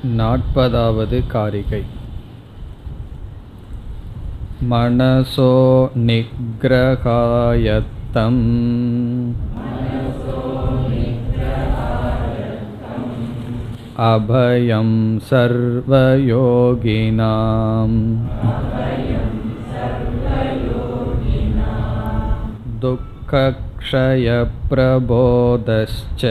नाற்பதாவது कारिकै मनसो निग्रहायत्तम् अभयं सर्वयोगिनाम् दुःखक्षयप्रबोधश्च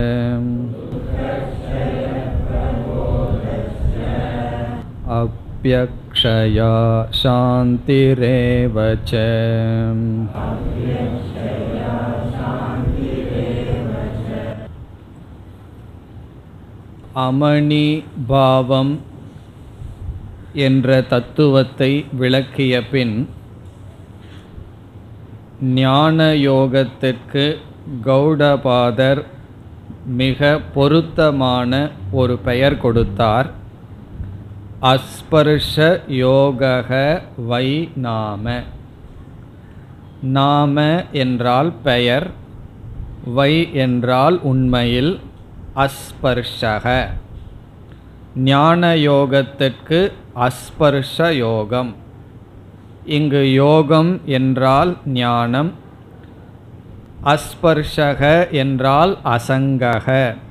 अप्यक्षया शान्तिरेव च அமணி பாவம் என்ற தத்துவத்தை விளக்கிய பின் ஞான யோகத்திற்கு கௌடபாதர் மிக பொருத்தமான ஒரு பெயர் கொடுத்தார் அஸ்பர்ஷ யோகக வை நாம நாம என்றால் பெயர் வை என்றால் உண்மையில் அஸ்பர்ஷக ஞான யோகத்திற்கு அஸ்பர்ஷ யோகம் இங்கு யோகம் என்றால் ஞானம் அஸ்பர்ஷக என்றால் அசங்கக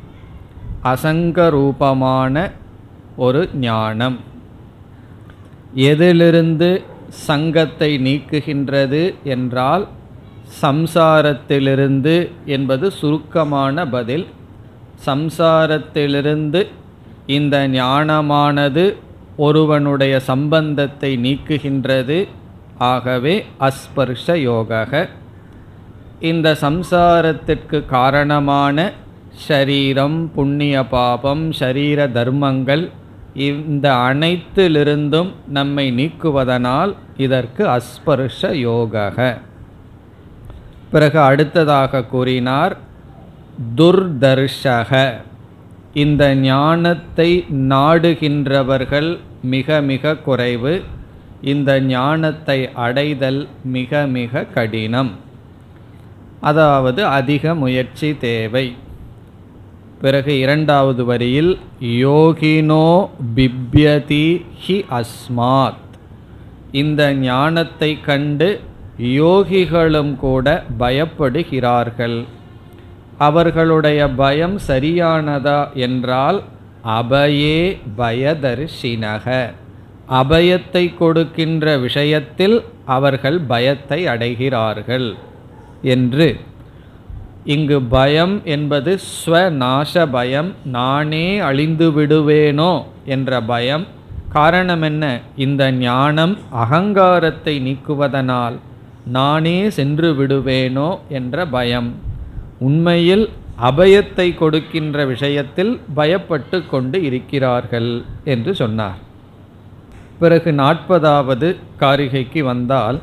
அசங்கரூபமான ஒரு ஞானம் எதிலிருந்து சங்கத்தை நீக்குகின்றது என்றால் சம்சாரத்திலிருந்து என்பது சுருக்கமான பதில் சம்சாரத்திலிருந்து இந்த ஞானமானது ஒருவனுடைய சம்பந்தத்தை நீக்குகின்றது ஆகவே அஸ்பர்ஷ யோகக இந்த சம்சாரத்திற்கு காரணமான ஷரீரம் புண்ணிய பாபம் ஷரீர தர்மங்கள் இந்த அனைத்திலிருந்தும் நம்மை நீக்குவதனால் இதற்கு அஸ்பர்ஷ யோகக பிறகு அடுத்ததாக கூறினார் துர்தர்ஷக இந்த ஞானத்தை நாடுகின்றவர்கள் மிக மிக குறைவு இந்த ஞானத்தை அடைதல் மிக மிக கடினம் அதாவது அதிக முயற்சி தேவை பிறகு இரண்டாவது வரியில் யோகினோ பிப்யதி ஹி அஸ்மாத் இந்த ஞானத்தை கண்டு யோகிகளும் கூட பயப்படுகிறார்கள் அவர்களுடைய பயம் சரியானதா என்றால் அபயே பயதர்ஷினக அபயத்தை கொடுக்கின்ற விஷயத்தில் அவர்கள் பயத்தை அடைகிறார்கள் என்று இங்கு பயம் என்பது ஸ்வநாச பயம் நானே அழிந்து விடுவேனோ என்ற பயம் காரணம் என்ன இந்த ஞானம் அகங்காரத்தை நீக்குவதனால் நானே சென்று விடுவேனோ என்ற பயம் உண்மையில் அபயத்தை கொடுக்கின்ற விஷயத்தில் பயப்பட்டு கொண்டு இருக்கிறார்கள் என்று சொன்னார் பிறகு நாற்பதாவது காரிகைக்கு வந்தால்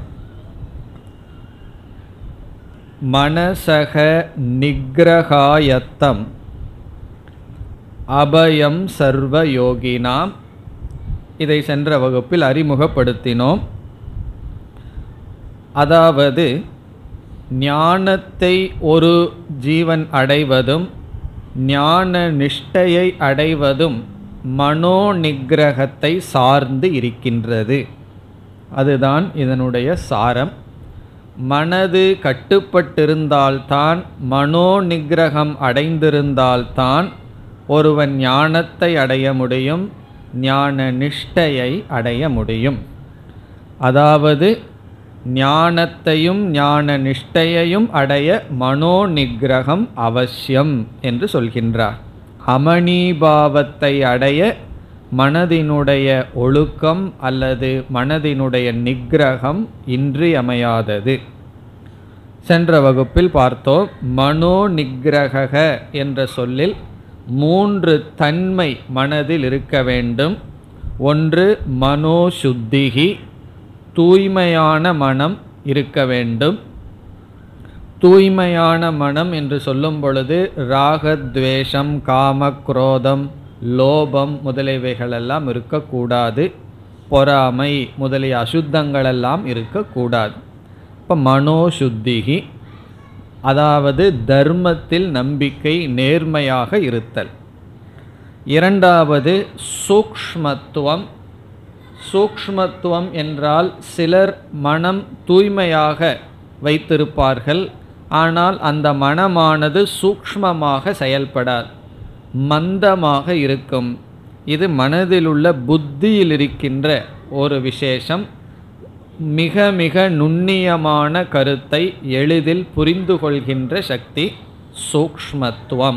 மனசக நிகிரகாயத்தம் அபயம் சர்வ யோகினாம் இதை சென்ற வகுப்பில் அறிமுகப்படுத்தினோம் அதாவது ஞானத்தை ஒரு ஜீவன் அடைவதும் ஞான நிஷ்டையை அடைவதும் மனோ நிகிரகத்தை சார்ந்து இருக்கின்றது அதுதான் இதனுடைய சாரம் மனது கட்டுப்பட்டிருந்தால்தான் மனோ நிகிரகம் அடைந்திருந்தால்தான் ஒருவன் ஞானத்தை அடைய முடியும் ஞான நிஷ்டையை அடைய முடியும் அதாவது ஞானத்தையும் ஞான நிஷ்டையையும் அடைய மனோ நிகிரகம் அவசியம் என்று சொல்கின்றார் அமணிபாவத்தை அடைய மனதினுடைய ஒழுக்கம் அல்லது மனதினுடைய நிகிரகம் இன்றியமையாதது சென்ற வகுப்பில் பார்த்தோம் மனோ நிகிரக என்ற சொல்லில் மூன்று தன்மை மனதில் இருக்க வேண்டும் ஒன்று மனோசுத்திகி தூய்மையான மனம் இருக்க வேண்டும் தூய்மையான மனம் என்று சொல்லும் பொழுது ராகத்வேஷம் காம குரோதம் லோபம் முதலியவைகளெல்லாம் இருக்கக்கூடாது பொறாமை முதலிய அசுத்தங்களெல்லாம் இருக்கக்கூடாது இப்போ மனோசுத்திகி அதாவது தர்மத்தில் நம்பிக்கை நேர்மையாக இருத்தல் இரண்டாவது சூக்ஷ்மத்துவம் சூக்ஷ்மத்துவம் என்றால் சிலர் மனம் தூய்மையாக வைத்திருப்பார்கள் ஆனால் அந்த மனமானது சூக்ஷ்மமாக செயல்படாது மந்தமாக இருக்கும் இது மனதில் உள்ள புத்தியில் இருக்கின்ற ஒரு விசேஷம் மிக மிக நுண்ணியமான கருத்தை எளிதில் புரிந்து கொள்கின்ற சக்தி சூக்ஷ்மத்துவம்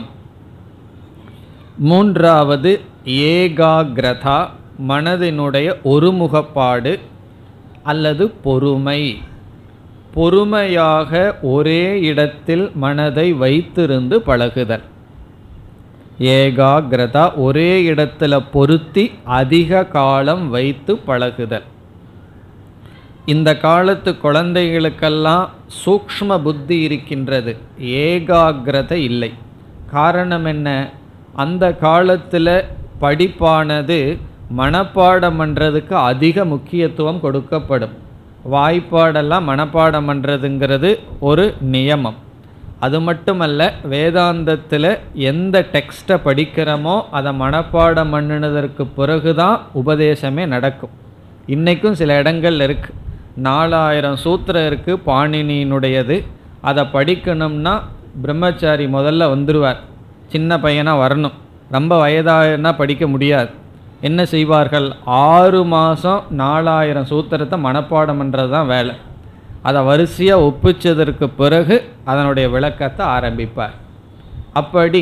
மூன்றாவது ஏகாகிரதா மனதினுடைய ஒருமுகப்பாடு அல்லது பொறுமை பொறுமையாக ஒரே இடத்தில் மனதை வைத்திருந்து பழகுதல் ஏகாகிரதா ஒரே இடத்துல பொருத்தி அதிக காலம் வைத்து பழகுதல் இந்த காலத்து குழந்தைகளுக்கெல்லாம் சூக்ஷ்ம புத்தி இருக்கின்றது ஏகாகிரதை இல்லை காரணம் என்ன அந்த காலத்தில் படிப்பானது மனப்பாடம் பண்ணுறதுக்கு அதிக முக்கியத்துவம் கொடுக்கப்படும் வாய்ப்பாடெல்லாம் மனப்பாடம் பண்ணுறதுங்கிறது ஒரு நியமம் அது மட்டுமல்ல வேதாந்தத்தில் எந்த டெக்ஸ்ட்டை படிக்கிறோமோ அதை மனப்பாடம் பண்ணினதற்கு பிறகு தான் உபதேசமே நடக்கும் இன்றைக்கும் சில இடங்கள் இருக்குது நாலாயிரம் சூத்திரம் இருக்குது பாணினியினுடையது அதை படிக்கணும்னா பிரம்மச்சாரி முதல்ல வந்துடுவார் சின்ன பையனாக வரணும் ரொம்ப வயதானா படிக்க முடியாது என்ன செய்வார்கள் ஆறு மாதம் நாலாயிரம் சூத்திரத்தை மனப்பாடம் பண்ணுறது தான் வேலை அதை வரிசையாக ஒப்பிச்சதற்கு பிறகு அதனுடைய விளக்கத்தை ஆரம்பிப்பார் அப்படி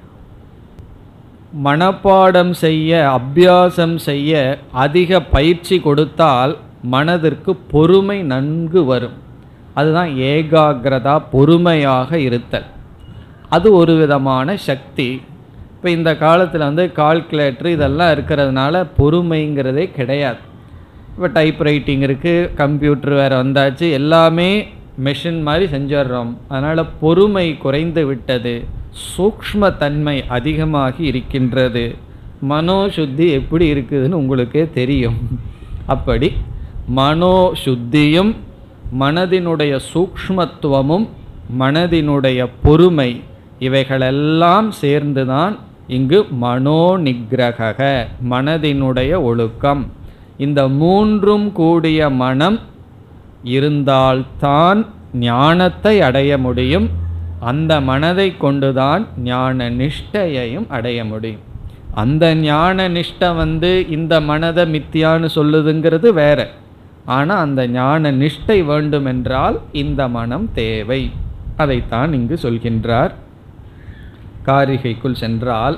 மனப்பாடம் செய்ய அபியாசம் செய்ய அதிக பயிற்சி கொடுத்தால் மனதிற்கு பொறுமை நன்கு வரும் அதுதான் ஏகாகிரதா பொறுமையாக இருத்தல் அது ஒரு விதமான சக்தி இப்போ இந்த காலத்தில் வந்து கால்குலேட்டர் இதெல்லாம் இருக்கிறதுனால பொறுமைங்கிறதே கிடையாது இப்போ டைப் ரைட்டிங் இருக்குது கம்ப்யூட்டர் வேறு வந்தாச்சு எல்லாமே மெஷின் மாதிரி செஞ்சிடுறோம் அதனால் பொறுமை குறைந்து விட்டது சூக்ஷ்ம தன்மை அதிகமாகி இருக்கின்றது மனோசுத்தி எப்படி இருக்குதுன்னு உங்களுக்கே தெரியும் அப்படி மனோசுத்தியும் மனதினுடைய சூக்ஷ்மத்துவமும் மனதினுடைய பொறுமை இவைகளெல்லாம் சேர்ந்துதான் இங்கு மனோ நிகிரக மனதினுடைய ஒழுக்கம் இந்த மூன்றும் கூடிய மனம் இருந்தால்தான் ஞானத்தை அடைய முடியும் அந்த மனதை கொண்டுதான் ஞான நிஷ்டையையும் அடைய முடியும் அந்த ஞான நிஷ்டை வந்து இந்த மனதை மித்தியான்னு சொல்லுதுங்கிறது வேற ஆனால் அந்த ஞான நிஷ்டை வேண்டுமென்றால் இந்த மனம் தேவை அதைத்தான் இங்கு சொல்கின்றார் காரிகைக்குள் சென்றால்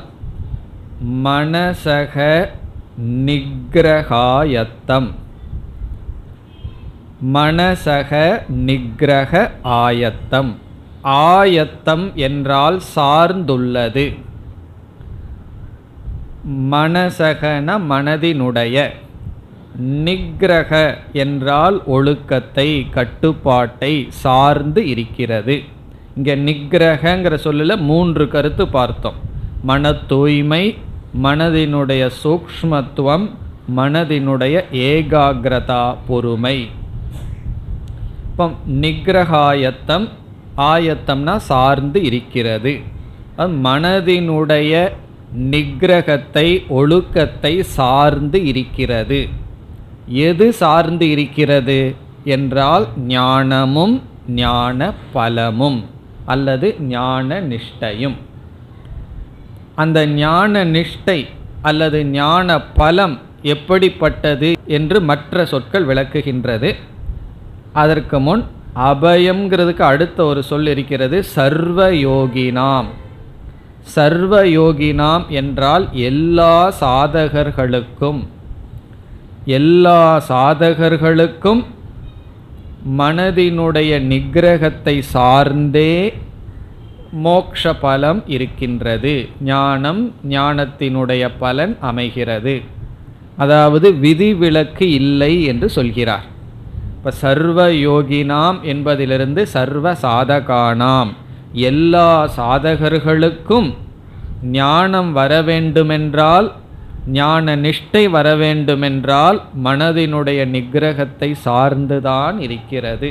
மனசக நிகிரகாயத்தம் மனசக நிகிரக ஆயத்தம் ஆயத்தம் என்றால் சார்ந்துள்ளது மனசகன மனதினுடைய நிகிரக என்றால் ஒழுக்கத்தை கட்டுப்பாட்டை சார்ந்து இருக்கிறது இங்கே நிகிரகங்கிற சொல்லில் மூன்று கருத்து பார்த்தோம் மன தூய்மை மனதினுடைய சூக்ஷ்மத்துவம் மனதினுடைய ஏகாகிரதா பொறுமை இப்போ நிகிரகாயத்தம் ஆயத்தம்னா சார்ந்து இருக்கிறது அது மனதினுடைய நிகிரகத்தை ஒழுக்கத்தை சார்ந்து இருக்கிறது எது சார்ந்து இருக்கிறது என்றால் ஞானமும் ஞான பலமும் அல்லது ஞான நிஷ்டையும் அந்த ஞான நிஷ்டை அல்லது ஞான பலம் எப்படிப்பட்டது என்று மற்ற சொற்கள் விளக்குகின்றது அதற்கு முன் அபயம்ங்கிறதுக்கு அடுத்த ஒரு சொல் இருக்கிறது சர்வ யோகினாம் சர்வ யோகினாம் என்றால் எல்லா சாதகர்களுக்கும் எல்லா சாதகர்களுக்கும் மனதினுடைய நிகிரகத்தை சார்ந்தே மோக்ஷ பலம் இருக்கின்றது ஞானம் ஞானத்தினுடைய பலன் அமைகிறது அதாவது விதிவிலக்கு இல்லை என்று சொல்கிறார் இப்போ சர்வ யோகினாம் என்பதிலிருந்து சர்வ சாதகானாம் எல்லா சாதகர்களுக்கும் ஞானம் வர வேண்டுமென்றால் ஞான நிஷ்டை வர வேண்டுமென்றால் மனதினுடைய நிகிரகத்தை சார்ந்துதான் இருக்கிறது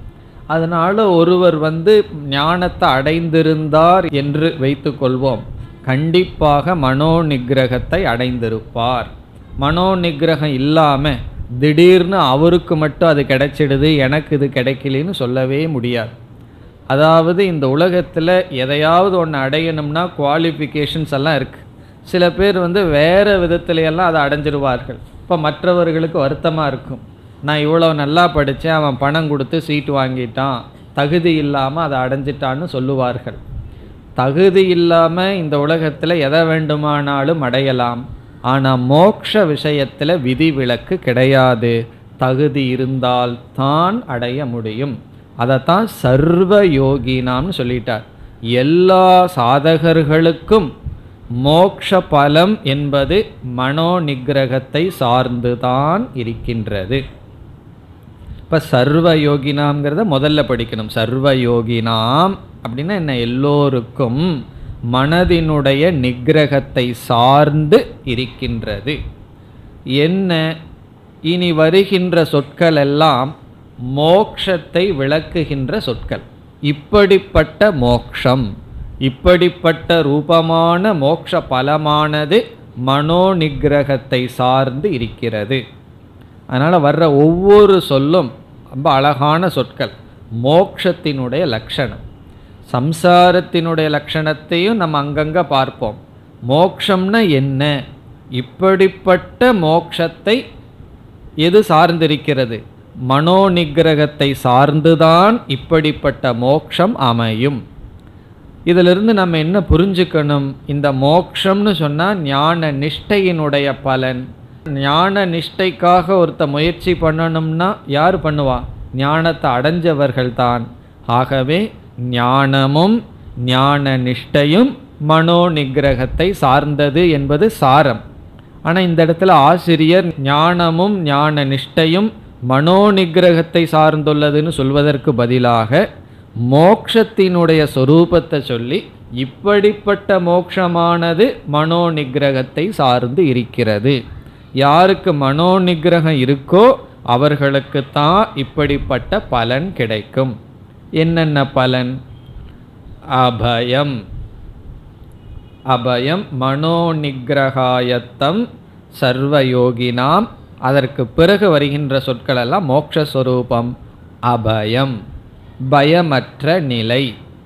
அதனால் ஒருவர் வந்து ஞானத்தை அடைந்திருந்தார் என்று வைத்துக்கொள்வோம் கண்டிப்பாக மனோ நிகிரகத்தை அடைந்திருப்பார் மனோ நிகிரகம் இல்லாமல் திடீர்னு அவருக்கு மட்டும் அது கிடைச்சிடுது எனக்கு இது கிடைக்கலன்னு சொல்லவே முடியாது அதாவது இந்த உலகத்தில் எதையாவது ஒன்று அடையணும்னா குவாலிஃபிகேஷன்ஸ் எல்லாம் இருக்குது சில பேர் வந்து வேறு விதத்துலையெல்லாம் அதை அடைஞ்சிருவார்கள் இப்போ மற்றவர்களுக்கு வருத்தமாக இருக்கும் நான் இவ்வளோ நல்லா படித்தேன் அவன் பணம் கொடுத்து சீட்டு வாங்கிட்டான் தகுதி இல்லாமல் அதை அடைஞ்சிட்டான்னு சொல்லுவார்கள் தகுதி இல்லாமல் இந்த உலகத்தில் எதை வேண்டுமானாலும் அடையலாம் ஆனால் மோக்ஷ விஷயத்தில் விதிவிலக்கு கிடையாது தகுதி இருந்தால் தான் அடைய முடியும் அதைத்தான் சர்வ யோகினாம்னு சொல்லிட்டார் எல்லா சாதகர்களுக்கும் மோக்ஷ பலம் என்பது மனோ நிகிரகத்தை சார்ந்துதான் இருக்கின்றது இப்போ சர்வ யோகினாம்ங்கிறத முதல்ல படிக்கணும் சர்வ யோகினாம் அப்படின்னா என்ன எல்லோருக்கும் மனதினுடைய நிகிரகத்தை சார்ந்து இருக்கின்றது என்ன இனி வருகின்ற சொற்கள் எல்லாம் மோக்ஷத்தை விளக்குகின்ற சொற்கள் இப்படிப்பட்ட மோக்ஷம் இப்படிப்பட்ட ரூபமான மோக்ஷ பலமானது மனோ நிகிரகத்தை சார்ந்து இருக்கிறது அதனால் வர்ற ஒவ்வொரு சொல்லும் ரொம்ப அழகான சொற்கள் மோக்ஷத்தினுடைய லட்சணம் சம்சாரத்தினுடைய லட்சணத்தையும் நம்ம அங்கங்கே பார்ப்போம் மோக்ஷம்னா என்ன இப்படிப்பட்ட மோக்ஷத்தை எது சார்ந்திருக்கிறது மனோ நிகிரகத்தை சார்ந்துதான் இப்படிப்பட்ட மோக்ஷம் அமையும் இதிலிருந்து நம்ம என்ன புரிஞ்சுக்கணும் இந்த மோக்ஷம்னு சொன்னால் ஞான நிஷ்டையினுடைய பலன் ஞான நிஷ்டைக்காக ஒருத்த முயற்சி பண்ணணும்னா யார் பண்ணுவா ஞானத்தை அடைஞ்சவர்கள் தான் ஆகவே ஞானமும் ஞான நிஷ்டையும் மனோ நிகிரகத்தை சார்ந்தது என்பது சாரம் ஆனால் இந்த இடத்துல ஆசிரியர் ஞானமும் ஞான நிஷ்டையும் மனோ நிகிரகத்தை சார்ந்துள்ளதுன்னு சொல்வதற்கு பதிலாக மோக்ஷத்தினுடைய சொரூபத்தை சொல்லி இப்படிப்பட்ட மோக்ஷமானது மனோ நிகிரகத்தை சார்ந்து இருக்கிறது யாருக்கு மனோ நிகிரகம் இருக்கோ அவர்களுக்கு தான் இப்படிப்பட்ட பலன் கிடைக்கும் என்னென்ன பலன் அபயம் அபயம் மனோ நிகிரகாயத்தம் சர்வயோகினாம் அதற்கு பிறகு வருகின்ற சொற்கள் எல்லாம் மோக்ஷஸ்வரூபம் அபயம் பயமற்ற நிலை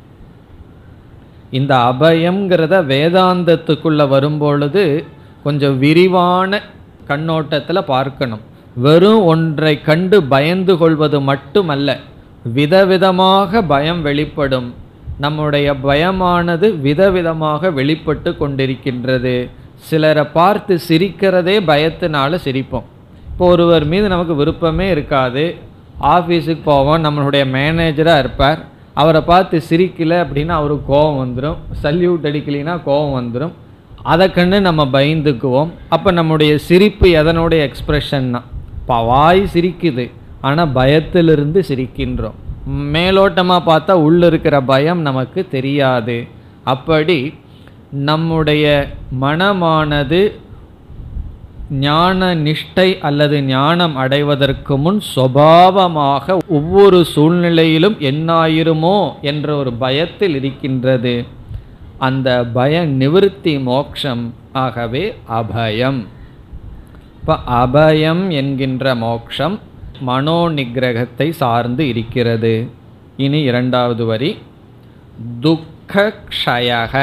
இந்த அபயம்ங்கிறத வேதாந்தத்துக்குள்ளே வரும்பொழுது கொஞ்சம் விரிவான கண்ணோட்டத்தில் பார்க்கணும் வெறும் ஒன்றை கண்டு பயந்து கொள்வது மட்டுமல்ல விதவிதமாக பயம் வெளிப்படும் நம்முடைய பயமானது விதவிதமாக வெளிப்பட்டு கொண்டிருக்கின்றது சிலரை பார்த்து சிரிக்கிறதே பயத்தினால சிரிப்போம் இப்போ ஒருவர் மீது நமக்கு விருப்பமே இருக்காது ஆஃபீஸுக்கு போவோம் நம்மளுடைய மேனேஜராக இருப்பார் அவரை பார்த்து சிரிக்கலை அப்படின்னா அவருக்கு கோபம் வந்துடும் சல்யூட் அடிக்கலைன்னா கோபம் வந்துடும் அதை கண்டு நம்ம பயந்துக்குவோம் அப்போ நம்முடைய சிரிப்பு எதனுடைய எக்ஸ்ப்ரெஷன்னா இப்போ வாய் சிரிக்குது ஆனால் பயத்திலிருந்து சிரிக்கின்றோம் மேலோட்டமாக பார்த்தா உள்ள இருக்கிற பயம் நமக்கு தெரியாது அப்படி நம்முடைய மனமானது ஞான நிஷ்டை அல்லது ஞானம் அடைவதற்கு முன் சுபாவமாக ஒவ்வொரு சூழ்நிலையிலும் என்னாயிருமோ என்ற ஒரு பயத்தில் இருக்கின்றது அந்த பய நிவிருத்தி மோக்ஷம் ஆகவே அபயம் இப்போ அபயம் என்கின்ற மோக்ஷம் மனோ நிகிரகத்தை சார்ந்து இருக்கிறது இனி இரண்டாவது வரி துக்க க்ஷயக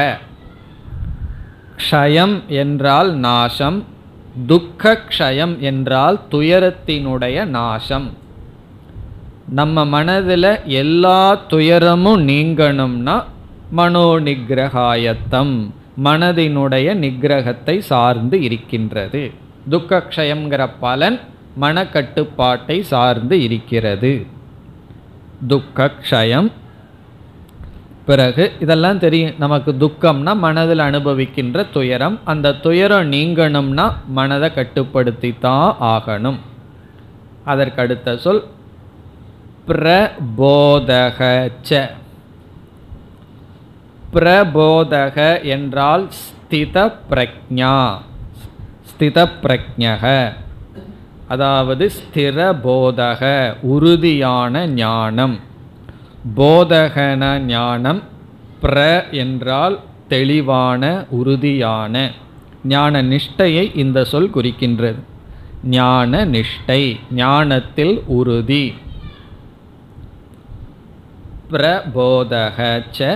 க்ஷயம் என்றால் நாசம் துக்க க்ஷயம் என்றால் துயரத்தினுடைய நாசம் நம்ம மனதில் எல்லா துயரமும் நீங்கணும்னா மனோ நிகிரகாயத்தம் மனதினுடைய நிகிரகத்தை சார்ந்து இருக்கின்றது துக்கக்ஷயம்ங்கிற பலன் மனக்கட்டுப்பாட்டை சார்ந்து இருக்கிறது துக்கக்ஷயம் பிறகு இதெல்லாம் தெரியும் நமக்கு துக்கம்னா மனதில் அனுபவிக்கின்ற துயரம் அந்த துயரம் நீங்கணும்னா மனதை கட்டுப்படுத்தி தான் ஆகணும் அதற்கு அடுத்த சொல் பிரபோதகச்ச பிரபோதக என்றால் ஸ்தித பிரக்ஞா ஸ்தித பிரக்ஞக அதாவது ஸ்திர போதக உறுதியான ஞானம் போதகன ஞானம் பிர என்றால் தெளிவான உறுதியான ஞான நிஷ்டையை இந்த சொல் குறிக்கின்றது ஞான நிஷ்டை ஞானத்தில் உறுதி பிரபோதக ச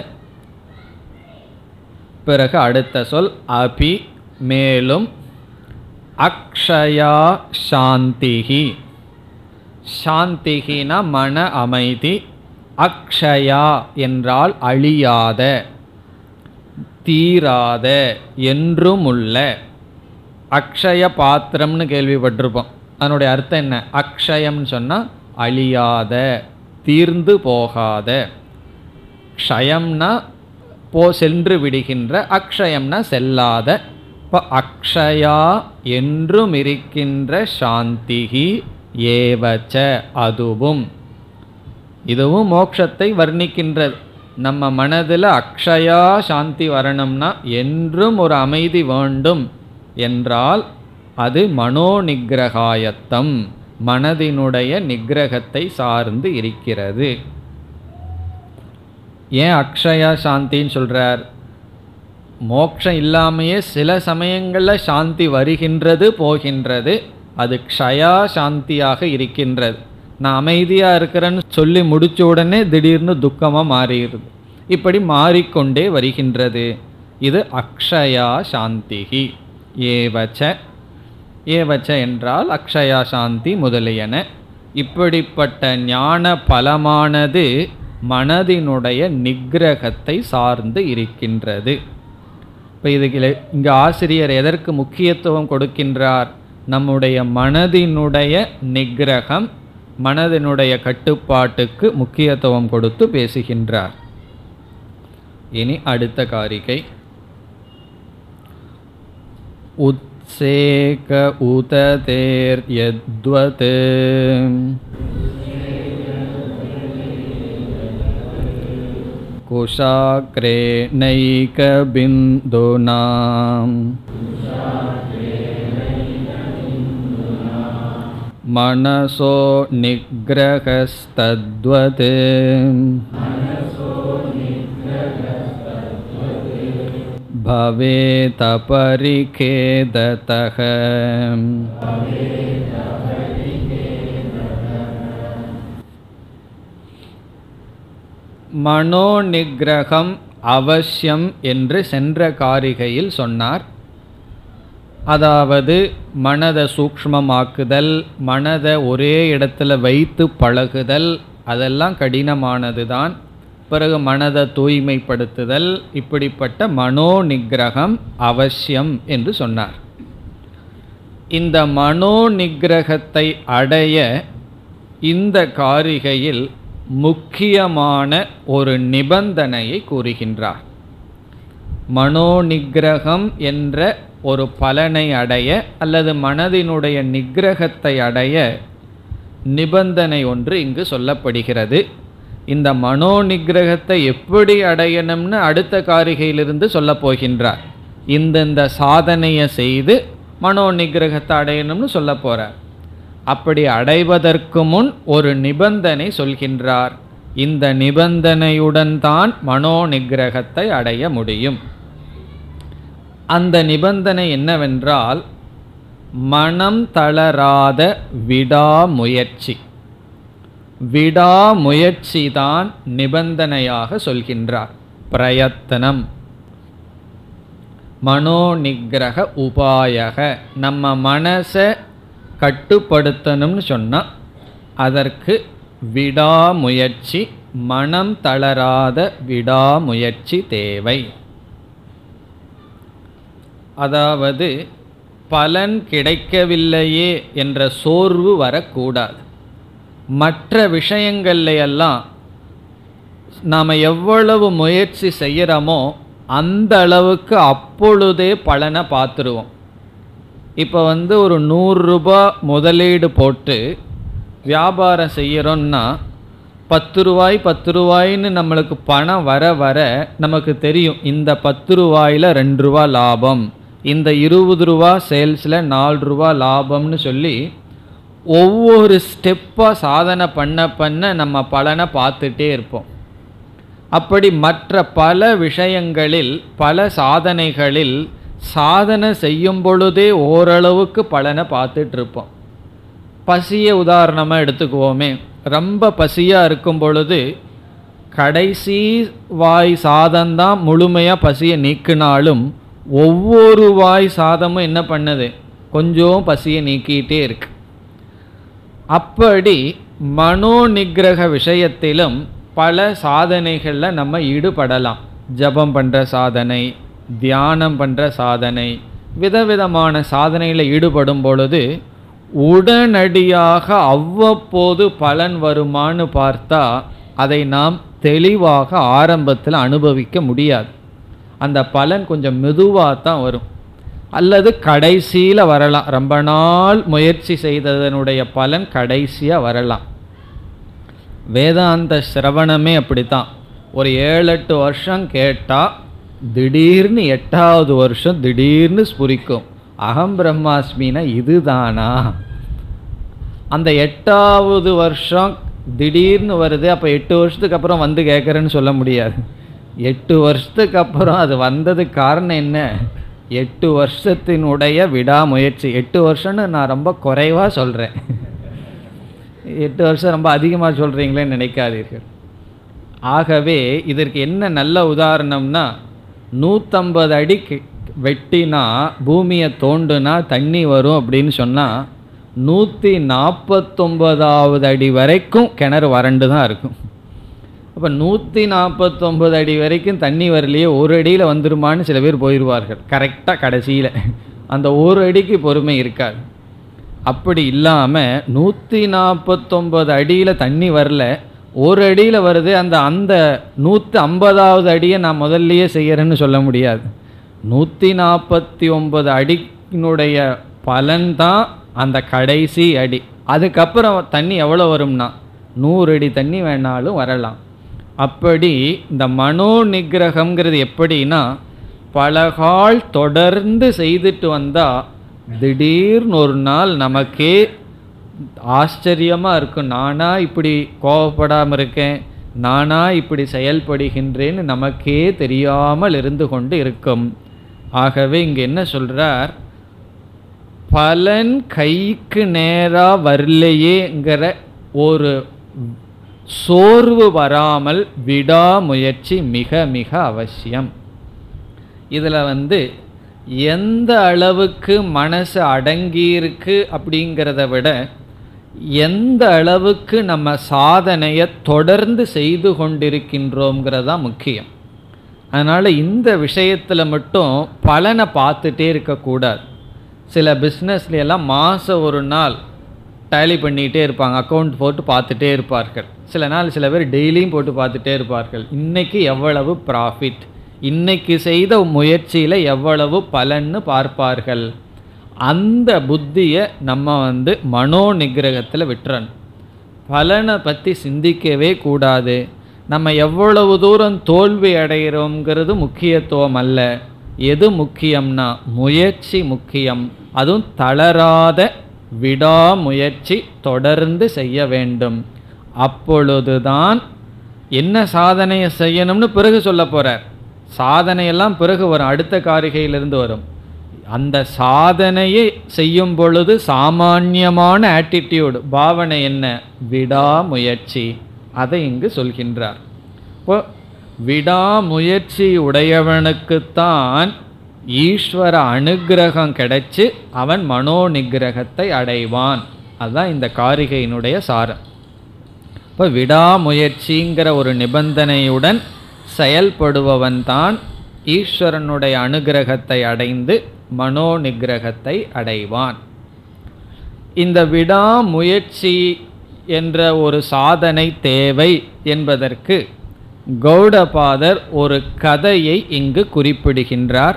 பிறகு அடுத்த சொல் அபி மேலும் அக்ஷயா சாந்திகி சாந்திகினா மன அமைதி அக்ஷயா என்றால் அழியாத தீராத என்றும் உள்ள அக்ஷய பாத்திரம்னு கேள்விப்பட்டிருப்போம் அதனுடைய அர்த்தம் என்ன அக்ஷயம்னு சொன்னால் அழியாத தீர்ந்து போகாத க்ஷயம்னா போ சென்று விடுகின்ற அக்ஷயம்னா செல்லாத இப்போ அக்ஷயா என்றும் இருக்கின்ற சாந்திகி ஏவச்ச அதுவும் இதுவும் மோட்சத்தை வர்ணிக்கின்றது நம்ம மனதில் அக்ஷயா சாந்தி வரணும்னா என்றும் ஒரு அமைதி வேண்டும் என்றால் அது மனோ நிகிரகாயத்தம் மனதினுடைய நிகிரகத்தை சார்ந்து இருக்கிறது ஏன் அக்ஷயா சாந்தின்னு சொல்கிறார் மோட்சம் இல்லாமையே சில சமயங்களில் சாந்தி வருகின்றது போகின்றது அது க்ஷயா சாந்தியாக இருக்கின்றது நான் அமைதியாக இருக்கிறேன்னு சொல்லி முடிச்ச உடனே திடீர்னு துக்கமாக மாறிடுது இப்படி மாறிக்கொண்டே வருகின்றது இது அக்ஷயா சாந்திகி ஏவச்ச ஏவச்ச என்றால் அக்ஷயா சாந்தி முதலியன இப்படிப்பட்ட ஞான பலமானது மனதினுடைய நிக்கிரகத்தை சார்ந்து இருக்கின்றது இப்போ இதுக்கு இங்கே ஆசிரியர் எதற்கு முக்கியத்துவம் கொடுக்கின்றார் நம்முடைய மனதினுடைய நிக்கிரகம் மனதினுடைய கட்டுப்பாட்டுக்கு முக்கியத்துவம் கொடுத்து பேசுகின்றார் இனி அடுத்த காரிகை உத்சேக உததேர்யத்வத் कुशाग्रे नैकबिन्दूनाम् मनसो निग्रहस्तद्वत् भवेतपरिखेदतः மனோ நிகிரகம் அவசியம் என்று சென்ற காரிகையில் சொன்னார் அதாவது மனதை சூக்ஷ்மமாக்குதல் மனதை ஒரே இடத்துல வைத்து பழகுதல் அதெல்லாம் கடினமானது தான் பிறகு மனதை தூய்மைப்படுத்துதல் இப்படிப்பட்ட மனோ நிகிரகம் அவசியம் என்று சொன்னார் இந்த மனோ நிகிரகத்தை அடைய இந்த காரிகையில் முக்கியமான ஒரு நிபந்தனையை கூறுகின்றார் மனோ நிகிரகம் என்ற ஒரு பலனை அடைய அல்லது மனதினுடைய நிகிரகத்தை அடைய நிபந்தனை ஒன்று இங்கு சொல்லப்படுகிறது இந்த மனோ நிகிரகத்தை எப்படி அடையணும்னு அடுத்த காரிகையிலிருந்து சொல்லப் போகின்றார் இந்தந்த சாதனையை செய்து மனோ நிகிரகத்தை அடையணும்னு சொல்ல போகிறார் அப்படி அடைவதற்கு முன் ஒரு நிபந்தனை சொல்கின்றார் இந்த நிபந்தனையுடன் தான் மனோ நிகிரகத்தை அடைய முடியும் அந்த நிபந்தனை என்னவென்றால் மனம் தளராத விடாமுயற்சி விடாமுயற்சி தான் நிபந்தனையாக சொல்கின்றார் பிரயத்தனம் மனோ நிகிரக உபாயக நம்ம மனசை கட்டுப்படுத்தணும்னு சொன்னால் அதற்கு விடாமுயற்சி மனம் தளராத விடாமுயற்சி தேவை அதாவது பலன் கிடைக்கவில்லையே என்ற சோர்வு வரக்கூடாது மற்ற விஷயங்கள்ல எல்லாம் நாம் எவ்வளவு முயற்சி செய்கிறோமோ அந்த அளவுக்கு அப்பொழுதே பலனை பார்த்துருவோம் இப்போ வந்து ஒரு நூறுரூபா முதலீடு போட்டு வியாபாரம் செய்கிறோன்னா பத்து ரூபாய் பத்து ரூபாய்ன்னு நம்மளுக்கு பணம் வர வர நமக்கு தெரியும் இந்த பத்து ரூபாயில் ரெண்டு ரூபா லாபம் இந்த இருபது ரூபா சேல்ஸில் நாலு ரூபா லாபம்னு சொல்லி ஒவ்வொரு ஸ்டெப்பாக சாதனை பண்ண பண்ண நம்ம பலனை பார்த்துட்டே இருப்போம் அப்படி மற்ற பல விஷயங்களில் பல சாதனைகளில் சாதனை செய்யும் பொழுதே ஓரளவுக்கு பலனை பார்த்துட்டு இருப்போம் பசியை உதாரணமாக எடுத்துக்குவோமே ரொம்ப பசியாக இருக்கும் பொழுது கடைசி வாய் சாதம்தான் முழுமையாக பசியை நீக்கினாலும் ஒவ்வொரு வாய் சாதமும் என்ன பண்ணுது கொஞ்சம் பசியை நீக்கிட்டே இருக்கு அப்படி மனோ நிகிரக விஷயத்திலும் பல சாதனைகளில் நம்ம ஈடுபடலாம் ஜபம் பண்ணுற சாதனை தியானம் பண்ணுற சாதனை விதவிதமான சாதனையில் ஈடுபடும் பொழுது உடனடியாக அவ்வப்போது பலன் வருமான்னு பார்த்தா அதை நாம் தெளிவாக ஆரம்பத்தில் அனுபவிக்க முடியாது அந்த பலன் கொஞ்சம் மெதுவாக தான் வரும் அல்லது கடைசியில் வரலாம் ரொம்ப நாள் முயற்சி செய்ததனுடைய பலன் கடைசியாக வரலாம் வேதாந்த சிரவணமே அப்படித்தான் ஒரு ஏழு எட்டு வருஷம் கேட்டால் திடீர்னு எட்டாவது வருஷம் திடீர்னு ஸ்புரிக்கும் அகம் பிரம்மாஸ்மினா இதுதானா அந்த எட்டாவது வருஷம் திடீர்னு வருது அப்போ எட்டு வருஷத்துக்கு அப்புறம் வந்து கேட்குறேன்னு சொல்ல முடியாது எட்டு வருஷத்துக்கு அப்புறம் அது வந்ததுக்கு காரணம் என்ன எட்டு வருஷத்தினுடைய விடாமுயற்சி எட்டு வருஷம்னு நான் ரொம்ப குறைவாக சொல்கிறேன் எட்டு வருஷம் ரொம்ப அதிகமாக சொல்கிறீங்களேன்னு நினைக்காதீர்கள் ஆகவே இதற்கு என்ன நல்ல உதாரணம்னா நூற்றம்பது அடி கி- வெட்டினா பூமியை தோண்டுனா தண்ணி வரும் அப்படின்னு சொன்னால் நூற்றி நாற்பத்தொம்பதாவது அடி வரைக்கும் கிணறு வறண்டு தான் இருக்கும் அப்போ நூற்றி நாற்பத்தொம்பது அடி வரைக்கும் தண்ணி வரலையே ஒரு அடியில் வந்துருமான்னு சில பேர் போயிடுவார்கள் கரெக்டாக கடைசியில் அந்த ஒரு அடிக்கு பொறுமை இருக்காது அப்படி இல்லாமல் நூற்றி நாற்பத்தொம்பது அடியில் தண்ணி வரல ஒரு அடியில் வருது அந்த அந்த நூற்றி ஐம்பதாவது அடியை நான் முதல்லயே செய்யறேன்னு சொல்ல முடியாது நூற்றி நாற்பத்தி ஒன்பது அடியினுடைய பலன்தான் அந்த கடைசி அடி அதுக்கப்புறம் தண்ணி எவ்வளோ வரும்னா நூறு அடி தண்ணி வேணாலும் வரலாம் அப்படி இந்த மனோ நிகிரகம்ங்கிறது எப்படின்னா பலகால் தொடர்ந்து செய்துட்டு வந்தால் திடீர்னு ஒரு நாள் நமக்கே ஆச்சரியமாக இருக்கும் நானா இப்படி கோவப்படாமல் இருக்கேன் நானா இப்படி செயல்படுகின்றேன்னு நமக்கே தெரியாமல் இருந்து கொண்டு இருக்கும் ஆகவே இங்கே என்ன சொல்றார் பலன் கைக்கு நேராக வரலையேங்கிற ஒரு சோர்வு வராமல் விடாமுயற்சி மிக மிக அவசியம் இதில் வந்து எந்த அளவுக்கு மனசு அடங்கியிருக்கு அப்படிங்கிறத விட எந்த அளவுக்கு நம்ம சாதனையை தொடர்ந்து செய்து கொண்டிருக்கின்றோங்கிறது தான் முக்கியம் அதனால் இந்த விஷயத்தில் மட்டும் பலனை பார்த்துட்டே இருக்கக்கூடாது சில businessல எல்லாம் மாதம் ஒரு நாள் டேலி பண்ணிகிட்டே இருப்பாங்க அக்கௌண்ட் போட்டு பார்த்துட்டே இருப்பார்கள் சில நாள் சில பேர் டெய்லியும் போட்டு பார்த்துட்டே இருப்பார்கள் இன்னைக்கு எவ்வளவு ப்ராஃபிட் இன்னைக்கு செய்த முயற்சியில் எவ்வளவு பலன்னு பார்ப்பார்கள் அந்த புத்தியை நம்ம வந்து மனோ நிகிரகத்தில் விட்டுறணும் பலனை பற்றி சிந்திக்கவே கூடாது நம்ம எவ்வளவு தூரம் தோல்வி அடைகிறோங்கிறது முக்கியத்துவம் அல்ல எது முக்கியம்னா முயற்சி முக்கியம் அதுவும் தளராத விடாமுயற்சி தொடர்ந்து செய்ய வேண்டும் அப்பொழுதுதான் என்ன சாதனையை செய்யணும்னு பிறகு சொல்ல போறார் சாதனையெல்லாம் பிறகு வரும் அடுத்த காரிகையிலிருந்து வரும் அந்த சாதனையை செய்யும் பொழுது சாமான்யமான ஆட்டிடியூடு பாவனை என்ன விடாமுயற்சி அதை இங்கு சொல்கின்றார் இப்போ விடாமுயற்சி உடையவனுக்குத்தான் ஈஸ்வர அனுக்கிரகம் கிடைச்சு அவன் மனோ நிகிரகத்தை அடைவான் அதுதான் இந்த காரிகையினுடைய சாரம் இப்போ விடாமுயற்சிங்கிற ஒரு நிபந்தனையுடன் செயல்படுபவன் தான் ஈஸ்வரனுடைய அனுகிரகத்தை அடைந்து மனோ நிகிரகத்தை அடைவான் இந்த விடாமுயற்சி என்ற ஒரு சாதனை தேவை என்பதற்கு கௌடபாதர் ஒரு கதையை இங்கு குறிப்பிடுகின்றார்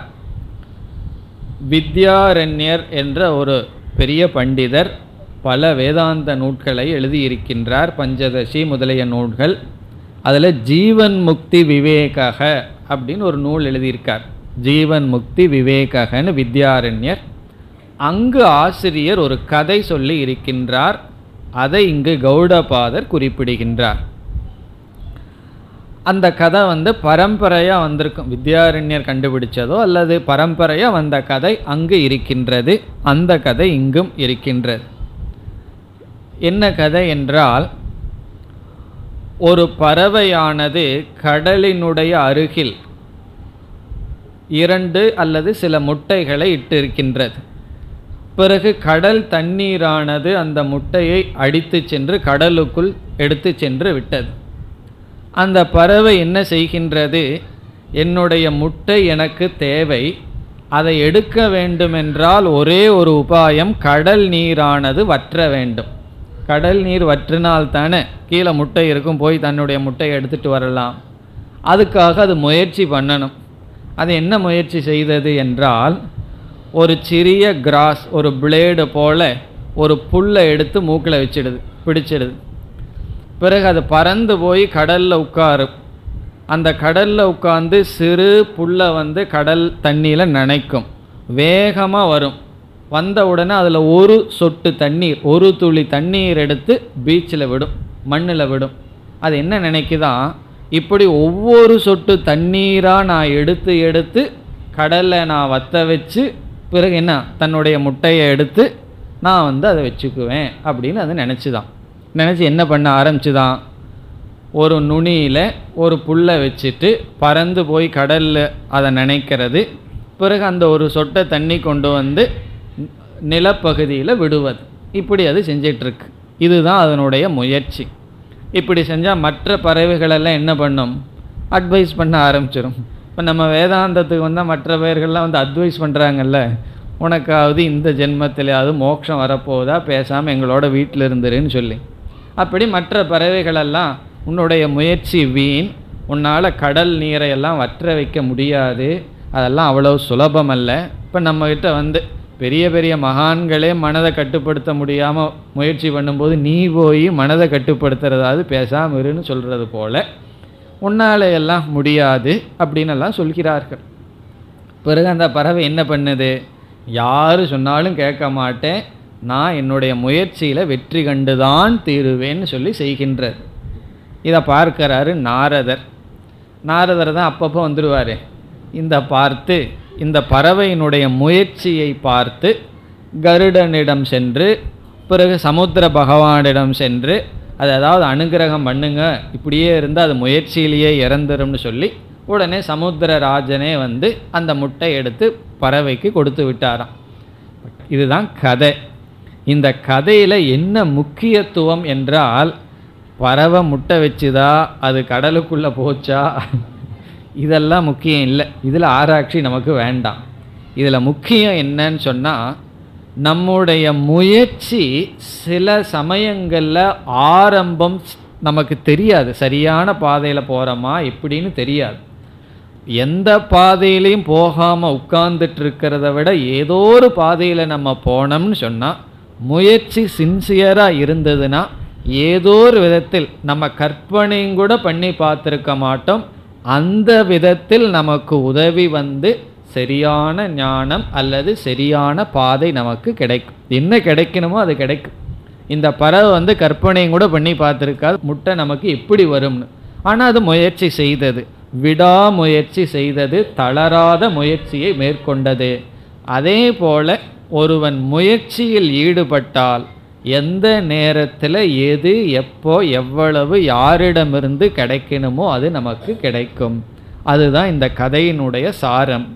வித்யாரண்யர் என்ற ஒரு பெரிய பண்டிதர் பல வேதாந்த நூட்களை எழுதியிருக்கின்றார் பஞ்சதசி முதலிய நூல்கள் அதில் ஜீவன் முக்தி விவேகக அப்படின்னு ஒரு நூல் எழுதியிருக்கார் ஜீவன் முக்தி விவேககன்னு வித்யாரண்யர் அங்கு ஆசிரியர் ஒரு கதை சொல்லி இருக்கின்றார் அதை இங்கு கௌடபாதர் குறிப்பிடுகின்றார் அந்த கதை வந்து பரம்பரையாக வந்திருக்கும் வித்யாரண்யர் கண்டுபிடிச்சதோ அல்லது பரம்பரையாக வந்த கதை அங்கு இருக்கின்றது அந்த கதை இங்கும் இருக்கின்றது என்ன கதை என்றால் ஒரு பறவையானது கடலினுடைய அருகில் இரண்டு அல்லது சில முட்டைகளை இட்டிருக்கின்றது பிறகு கடல் தண்ணீரானது அந்த முட்டையை அடித்து சென்று கடலுக்குள் எடுத்து சென்று விட்டது அந்த பறவை என்ன செய்கின்றது என்னுடைய முட்டை எனக்கு தேவை அதை எடுக்க வேண்டுமென்றால் ஒரே ஒரு உபாயம் கடல் நீரானது வற்ற வேண்டும் கடல் நீர் வற்றினால் தானே கீழே முட்டை இருக்கும் போய் தன்னுடைய முட்டையை எடுத்துட்டு வரலாம் அதுக்காக அது முயற்சி பண்ணணும் அது என்ன முயற்சி செய்தது என்றால் ஒரு சிறிய கிராஸ் ஒரு பிளேடு போல ஒரு புல்லை எடுத்து மூக்கில் வச்சிடுது பிடிச்சிடுது பிறகு அது பறந்து போய் கடலில் உட்காரும் அந்த கடலில் உட்காந்து சிறு புல்லை வந்து கடல் தண்ணியில் நனைக்கும் வேகமாக வரும் வந்த உடனே அதில் ஒரு சொட்டு தண்ணீர் ஒரு துளி தண்ணீர் எடுத்து பீச்சில் விடும் மண்ணில் விடும் அது என்ன நினைக்குதான் இப்படி ஒவ்வொரு சொட்டு தண்ணீராக நான் எடுத்து எடுத்து கடலில் நான் வத்த வச்சு பிறகு என்ன தன்னுடைய முட்டையை எடுத்து நான் வந்து அதை வச்சுக்குவேன் அப்படின்னு அது நினச்சிதான் நினச்சி என்ன பண்ண ஆரம்பிச்சுதான் ஒரு நுனியில் ஒரு புல்லை வச்சுட்டு பறந்து போய் கடலில் அதை நினைக்கிறது பிறகு அந்த ஒரு சொட்டை தண்ணி கொண்டு வந்து நிலப்பகுதியில் விடுவது இப்படி அது செஞ்சிட்ருக்கு இதுதான் அதனுடைய முயற்சி இப்படி செஞ்சால் மற்ற பறவைகளெல்லாம் என்ன பண்ணும் அட்வைஸ் பண்ண ஆரம்பிச்சிடும் இப்போ நம்ம வேதாந்தத்துக்கு வந்தால் மற்ற பயிர்கள்லாம் வந்து அட்வைஸ் பண்ணுறாங்கல்ல உனக்காவது இந்த ஜென்மத்திலேயாவது மோட்சம் வரப்போதா பேசாமல் எங்களோட வீட்டில் இருந்துருன்னு சொல்லி அப்படி மற்ற பறவைகளெல்லாம் உன்னுடைய முயற்சி வீண் உன்னால் கடல் நீரை எல்லாம் வற்ற வைக்க முடியாது அதெல்லாம் அவ்வளவு சுலபம் அல்ல இப்போ நம்மக்கிட்ட வந்து பெரிய பெரிய மகான்களே மனதை கட்டுப்படுத்த முடியாமல் முயற்சி பண்ணும்போது நீ போய் மனதை கட்டுப்படுத்துறதாவது பேசாமல் இருன்னு சொல்கிறது போல உன்னால் எல்லாம் முடியாது அப்படின்னு எல்லாம் சொல்கிறார்கள் பிறகு அந்த பறவை என்ன பண்ணுது யார் சொன்னாலும் கேட்க மாட்டேன் நான் என்னுடைய முயற்சியில் வெற்றி கண்டுதான் தீருவேன்னு சொல்லி செய்கின்றது இதை பார்க்கிறாரு நாரதர் நாரதர் தான் அப்பப்போ வந்துடுவார் இந்த பார்த்து இந்த பறவையினுடைய முயற்சியை பார்த்து கருடனிடம் சென்று பிறகு சமுத்திர பகவானிடம் சென்று அது ஏதாவது அனுகிரகம் பண்ணுங்க இப்படியே இருந்தால் அது முயற்சியிலேயே இறந்துரும்னு சொல்லி உடனே சமுத்திரராஜனே வந்து அந்த முட்டை எடுத்து பறவைக்கு கொடுத்து விட்டாராம் இதுதான் கதை இந்த கதையில் என்ன முக்கியத்துவம் என்றால் பறவை முட்டை வச்சுதா அது கடலுக்குள்ளே போச்சா இதெல்லாம் முக்கியம் இல்லை இதில் ஆராய்ச்சி நமக்கு வேண்டாம் இதில் முக்கியம் என்னன்னு சொன்னால் நம்முடைய முயற்சி சில சமயங்களில் ஆரம்பம் நமக்கு தெரியாது சரியான பாதையில் போகிறோமா எப்படின்னு தெரியாது எந்த பாதையிலையும் போகாமல் உட்கார்ந்துட்டு இருக்கிறத விட ஏதோ ஒரு பாதையில் நம்ம போனோம்னு சொன்னால் முயற்சி சின்சியராக இருந்ததுன்னா ஏதோ ஒரு விதத்தில் நம்ம கற்பனையும் கூட பண்ணி பார்த்துருக்க மாட்டோம் அந்த விதத்தில் நமக்கு உதவி வந்து சரியான ஞானம் அல்லது சரியான பாதை நமக்கு கிடைக்கும் என்ன கிடைக்கணுமோ அது கிடைக்கும் இந்த பறவை வந்து கற்பனையும் கூட பண்ணி பார்த்துருக்காது முட்டை நமக்கு எப்படி வரும்னு ஆனால் அது முயற்சி செய்தது விடாமுயற்சி செய்தது தளராத முயற்சியை மேற்கொண்டது அதே போல ஒருவன் முயற்சியில் ஈடுபட்டால் எந்த நேரத்தில் எது எப்போ எவ்வளவு யாரிடமிருந்து கிடைக்கணுமோ அது நமக்கு கிடைக்கும் அதுதான் இந்த கதையினுடைய சாரம்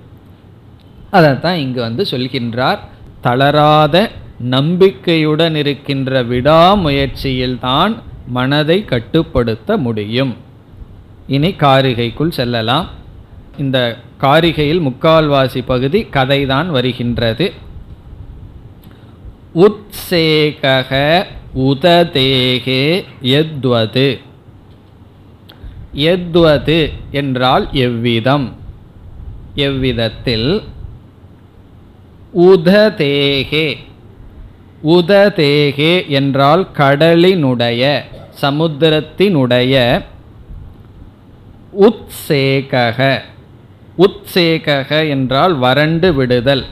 அதைத்தான் இங்கு வந்து சொல்கின்றார் தளராத நம்பிக்கையுடன் இருக்கின்ற விடாமுயற்சியில்தான் மனதை கட்டுப்படுத்த முடியும் இனி காரிகைக்குள் செல்லலாம் இந்த காரிகையில் முக்கால்வாசி பகுதி கதைதான் வருகின்றது உத்சேகக உததேகே எத்வது எத்வது என்றால் எவ்விதம் எவ்விதத்தில் உததேகே உததேகே என்றால் கடலினுடைய சமுத்திரத்தினுடைய உத்சேகக உத்சேகக என்றால் வறண்டு விடுதல்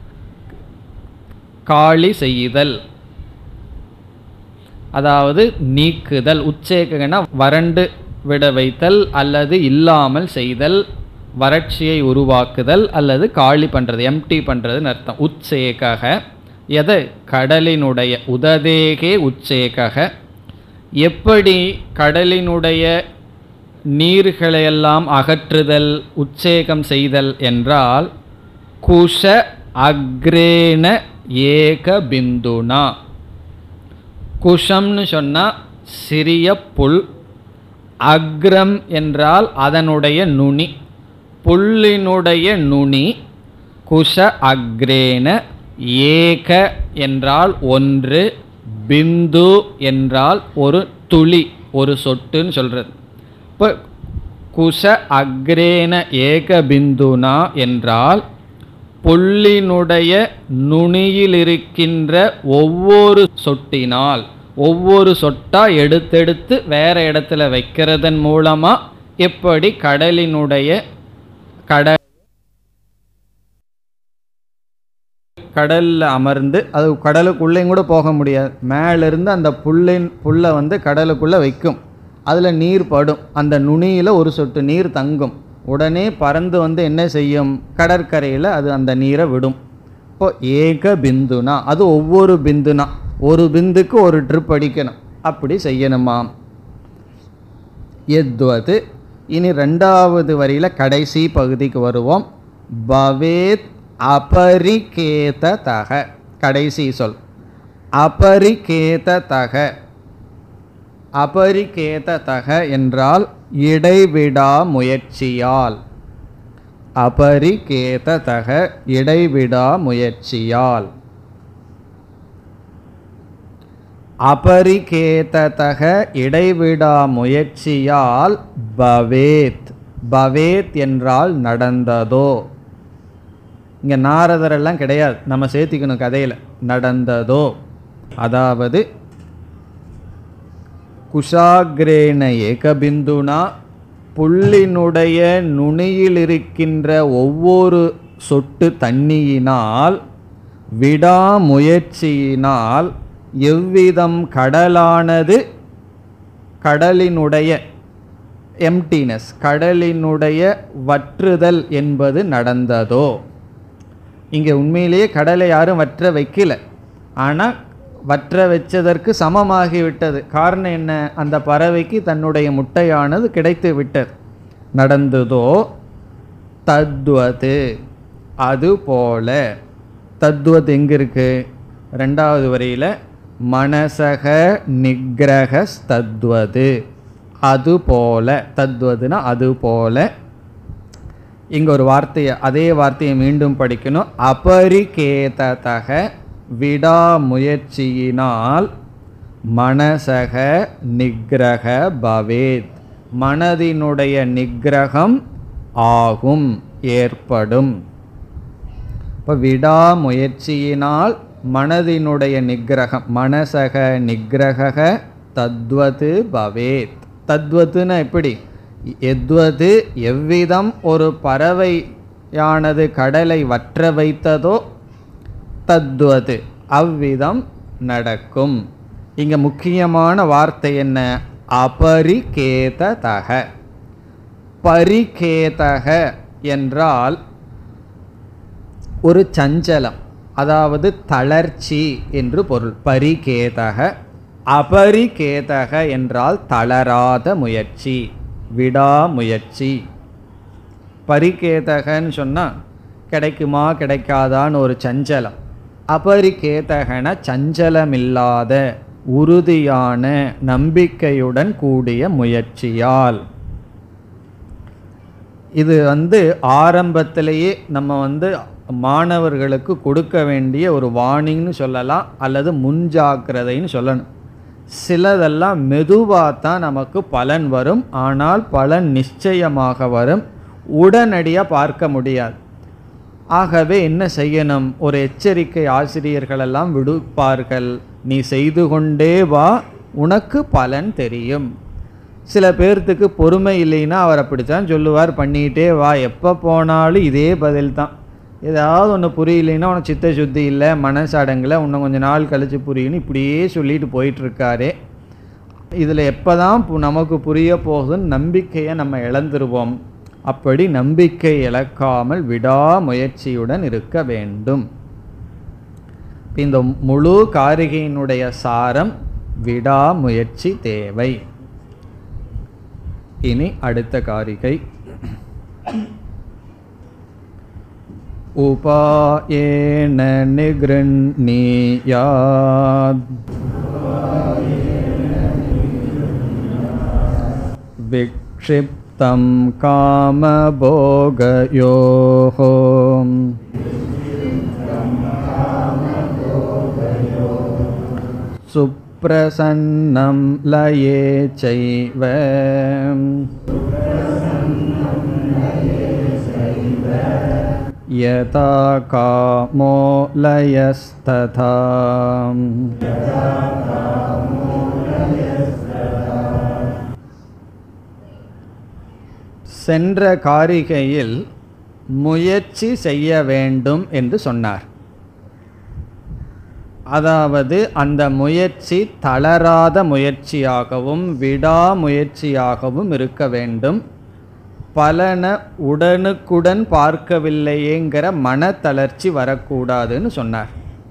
காளி செய்தல் அதாவது நீக்குதல் உத்சேகனா வறண்டு விட வைத்தல் அல்லது இல்லாமல் செய்தல் வறட்சியை உருவாக்குதல் அல்லது காலி பண்ணுறது எம்டி பண்ணுறதுன்னு அர்த்தம் உத்சேகக எதை கடலினுடைய உததேகே உத்சேகக எப்படி கடலினுடைய நீர்களையெல்லாம் அகற்றுதல் உத்சேகம் செய்தல் என்றால் குஷ அக்ரேன ஏக பிந்துனா குஷம்னு சொன்னால் சிறிய புல் அக்ரம் என்றால் அதனுடைய நுனி புல்லினுடைய நுனி குஷ அக்ரேன ஏக என்றால் ஒன்று பிந்து என்றால் ஒரு துளி ஒரு சொட்டுன்னு சொல்கிறது இப்போ குஷ அக்ரேன ஏக பிந்துனா என்றால் புல்லினுடைய நுனியில் இருக்கின்ற ஒவ்வொரு சொட்டினால் ஒவ்வொரு சொட்டா எடுத்தெடுத்து வேற இடத்துல வைக்கிறதன் மூலமா எப்படி கடலினுடைய கட கடலில் அமர்ந்து அது கடலுக்குள்ளேயும் கூட போக முடியாது மேலிருந்து அந்த புல்லின் புல்லை வந்து கடலுக்குள்ளே வைக்கும் அதில் நீர் படும் அந்த நுனியில் ஒரு சொட்டு நீர் தங்கும் உடனே பறந்து வந்து என்ன செய்யும் கடற்கரையில் அது அந்த நீரை விடும் இப்போ ஏக பிந்துனா அது ஒவ்வொரு பிந்துனா ஒரு பிந்துக்கு ஒரு ட்ரிப் அடிக்கணும் அப்படி செய்யணுமாம் எத்வது இனி ரெண்டாவது வரியில் கடைசி பகுதிக்கு வருவோம் பவேத் அபரிகேததக கடைசி சொல் அபரிகேததக அபரிகேததக என்றால் இடைவிடா முயற்சியால் அபரிகேததக இடைவிடா முயற்சியால் அபரிகேததக இடைவிடா முயற்சியால் பவேத் பவேத் என்றால் நடந்ததோ இங்கே நாரதரெல்லாம் கிடையாது நம்ம சேர்த்திக்கணும் கதையில் நடந்ததோ அதாவது குஷாகிரேன ஏகபிந்துனா புல்லினுடைய நுனியில் இருக்கின்ற ஒவ்வொரு சொட்டு தண்ணியினால் விடாமுயற்சியினால் எவ்விதம் கடலானது கடலினுடைய எம்டினஸ் கடலினுடைய வற்றுதல் என்பது நடந்ததோ இங்கே உண்மையிலேயே கடலை யாரும் வற்ற வைக்கல ஆனால் வற்ற வச்சதற்கு சமமாகிவிட்டது காரணம் என்ன அந்த பறவைக்கு தன்னுடைய முட்டையானது கிடைத்து விட்டது நடந்ததோ தத்வது அதுபோல தத்வத் எங்கே இருக்கு ரெண்டாவது வரியில் மனசக நிகிரகஸ் தத்வது அதுபோல தத்வதுனா அதுபோல இங்கே ஒரு வார்த்தையை அதே வார்த்தையை மீண்டும் படிக்கணும் அபரிகேததக விடாமுயற்சியினால் மனசக நிகிரக பவேத் மனதினுடைய நிகிரகம் ஆகும் ஏற்படும் இப்போ விடாமுயற்சியினால் மனதினுடைய நிகிரகம் மனசக நிகிரக தத்வது பவேத் தத்வத்துன்னு எப்படி எத்வது எவ்விதம் ஒரு பறவையானது கடலை வற்ற வைத்ததோ தத்வது அவ்விதம் நடக்கும் இங்கே முக்கியமான வார்த்தை என்ன அபரிகேததக பரிகேதக என்றால் ஒரு சஞ்சலம் அதாவது தளர்ச்சி என்று பொருள் பரிகேதக அபரிகேதக என்றால் தளராத முயற்சி விடாமுயற்சி பரிகேதகன்னு சொன்னால் கிடைக்குமா கிடைக்காதான்னு ஒரு சஞ்சலம் அபரிகேதகன சஞ்சலமில்லாத உறுதியான நம்பிக்கையுடன் கூடிய முயற்சியால் இது வந்து ஆரம்பத்திலேயே நம்ம வந்து மாணவர்களுக்கு கொடுக்க வேண்டிய ஒரு வார்னிங்னு சொல்லலாம் அல்லது முன்ஜாக்கிரதைன்னு சொல்லணும் சிலதெல்லாம் மெதுவாக தான் நமக்கு பலன் வரும் ஆனால் பலன் நிச்சயமாக வரும் உடனடியாக பார்க்க முடியாது ஆகவே என்ன செய்யணும் ஒரு எச்சரிக்கை ஆசிரியர்களெல்லாம் விடுப்பார்கள் நீ செய்து கொண்டே வா உனக்கு பலன் தெரியும் சில பேர்த்துக்கு பொறுமை இல்லைன்னா அவர் அப்படித்தான் சொல்லுவார் பண்ணிக்கிட்டே வா எப்போ போனாலும் இதே பதில் தான் ஏதாவது ஒன்று புரியலைன்னா உனக்கு சித்த சுத்தி இல்லை மனசடங்கில் இன்னும் கொஞ்சம் நாள் கழித்து புரியும்னு இப்படியே சொல்லிட்டு போயிட்டுருக்காரே இதில் எப்போதான் நமக்கு புரிய போகுதுன்னு நம்பிக்கையை நம்ம இழந்துருவோம் அப்படி நம்பிக்கை இழக்காமல் விடாமுயற்சியுடன் இருக்க வேண்டும் இந்த முழு காரிகையினுடைய சாரம் விடாமுயற்சி தேவை இனி அடுத்த காரிகை उपायेन निगृह्णीयात् विक्षिप्तं कामभोगयोः सुप्रसन्नं लये चैव यथा कामो लयस्तथा சென்ற காரிகையில் முயற்சி செய்ய வேண்டும் என்று சொன்னார் அதாவது அந்த முயற்சி தளராத முயற்சியாகவும் விடாமுயற்சியாகவும் இருக்க வேண்டும் பலனை உடனுக்குடன் பார்க்கவில்லையேங்கிற மனத்தளர்ச்சி வரக்கூடாதுன்னு சொன்னார்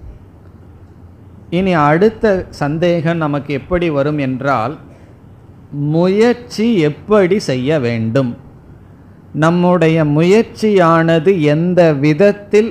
இனி அடுத்த சந்தேகம் நமக்கு எப்படி வரும் என்றால் முயற்சி எப்படி செய்ய வேண்டும் நம்முடைய முயற்சியானது எந்த விதத்தில்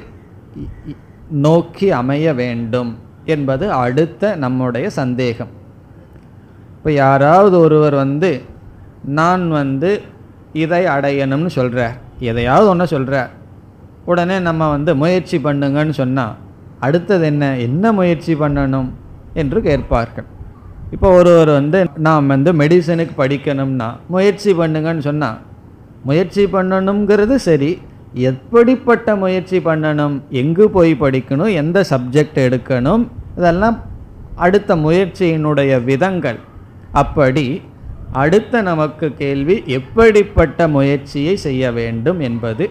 நோக்கி அமைய வேண்டும் என்பது அடுத்த நம்முடைய சந்தேகம் இப்போ யாராவது ஒருவர் வந்து நான் வந்து இதை அடையணும்னு சொல்கிறார் எதையாவது ஒன்று சொல்கிறார் உடனே நம்ம வந்து முயற்சி பண்ணுங்கன்னு சொன்னால் அடுத்தது என்ன என்ன முயற்சி பண்ணணும் என்று கேட்பார்கள் இப்போ ஒருவர் வந்து நாம் வந்து மெடிசனுக்கு படிக்கணும்னா முயற்சி பண்ணுங்கன்னு சொன்னால் முயற்சி பண்ணணுங்கிறது சரி எப்படிப்பட்ட முயற்சி பண்ணணும் எங்கு போய் படிக்கணும் எந்த சப்ஜெக்ட் எடுக்கணும் இதெல்லாம் அடுத்த முயற்சியினுடைய விதங்கள் அப்படி அடுத்த நமக்கு கேள்வி எப்படிப்பட்ட முயற்சியை செய்ய வேண்டும் என்பது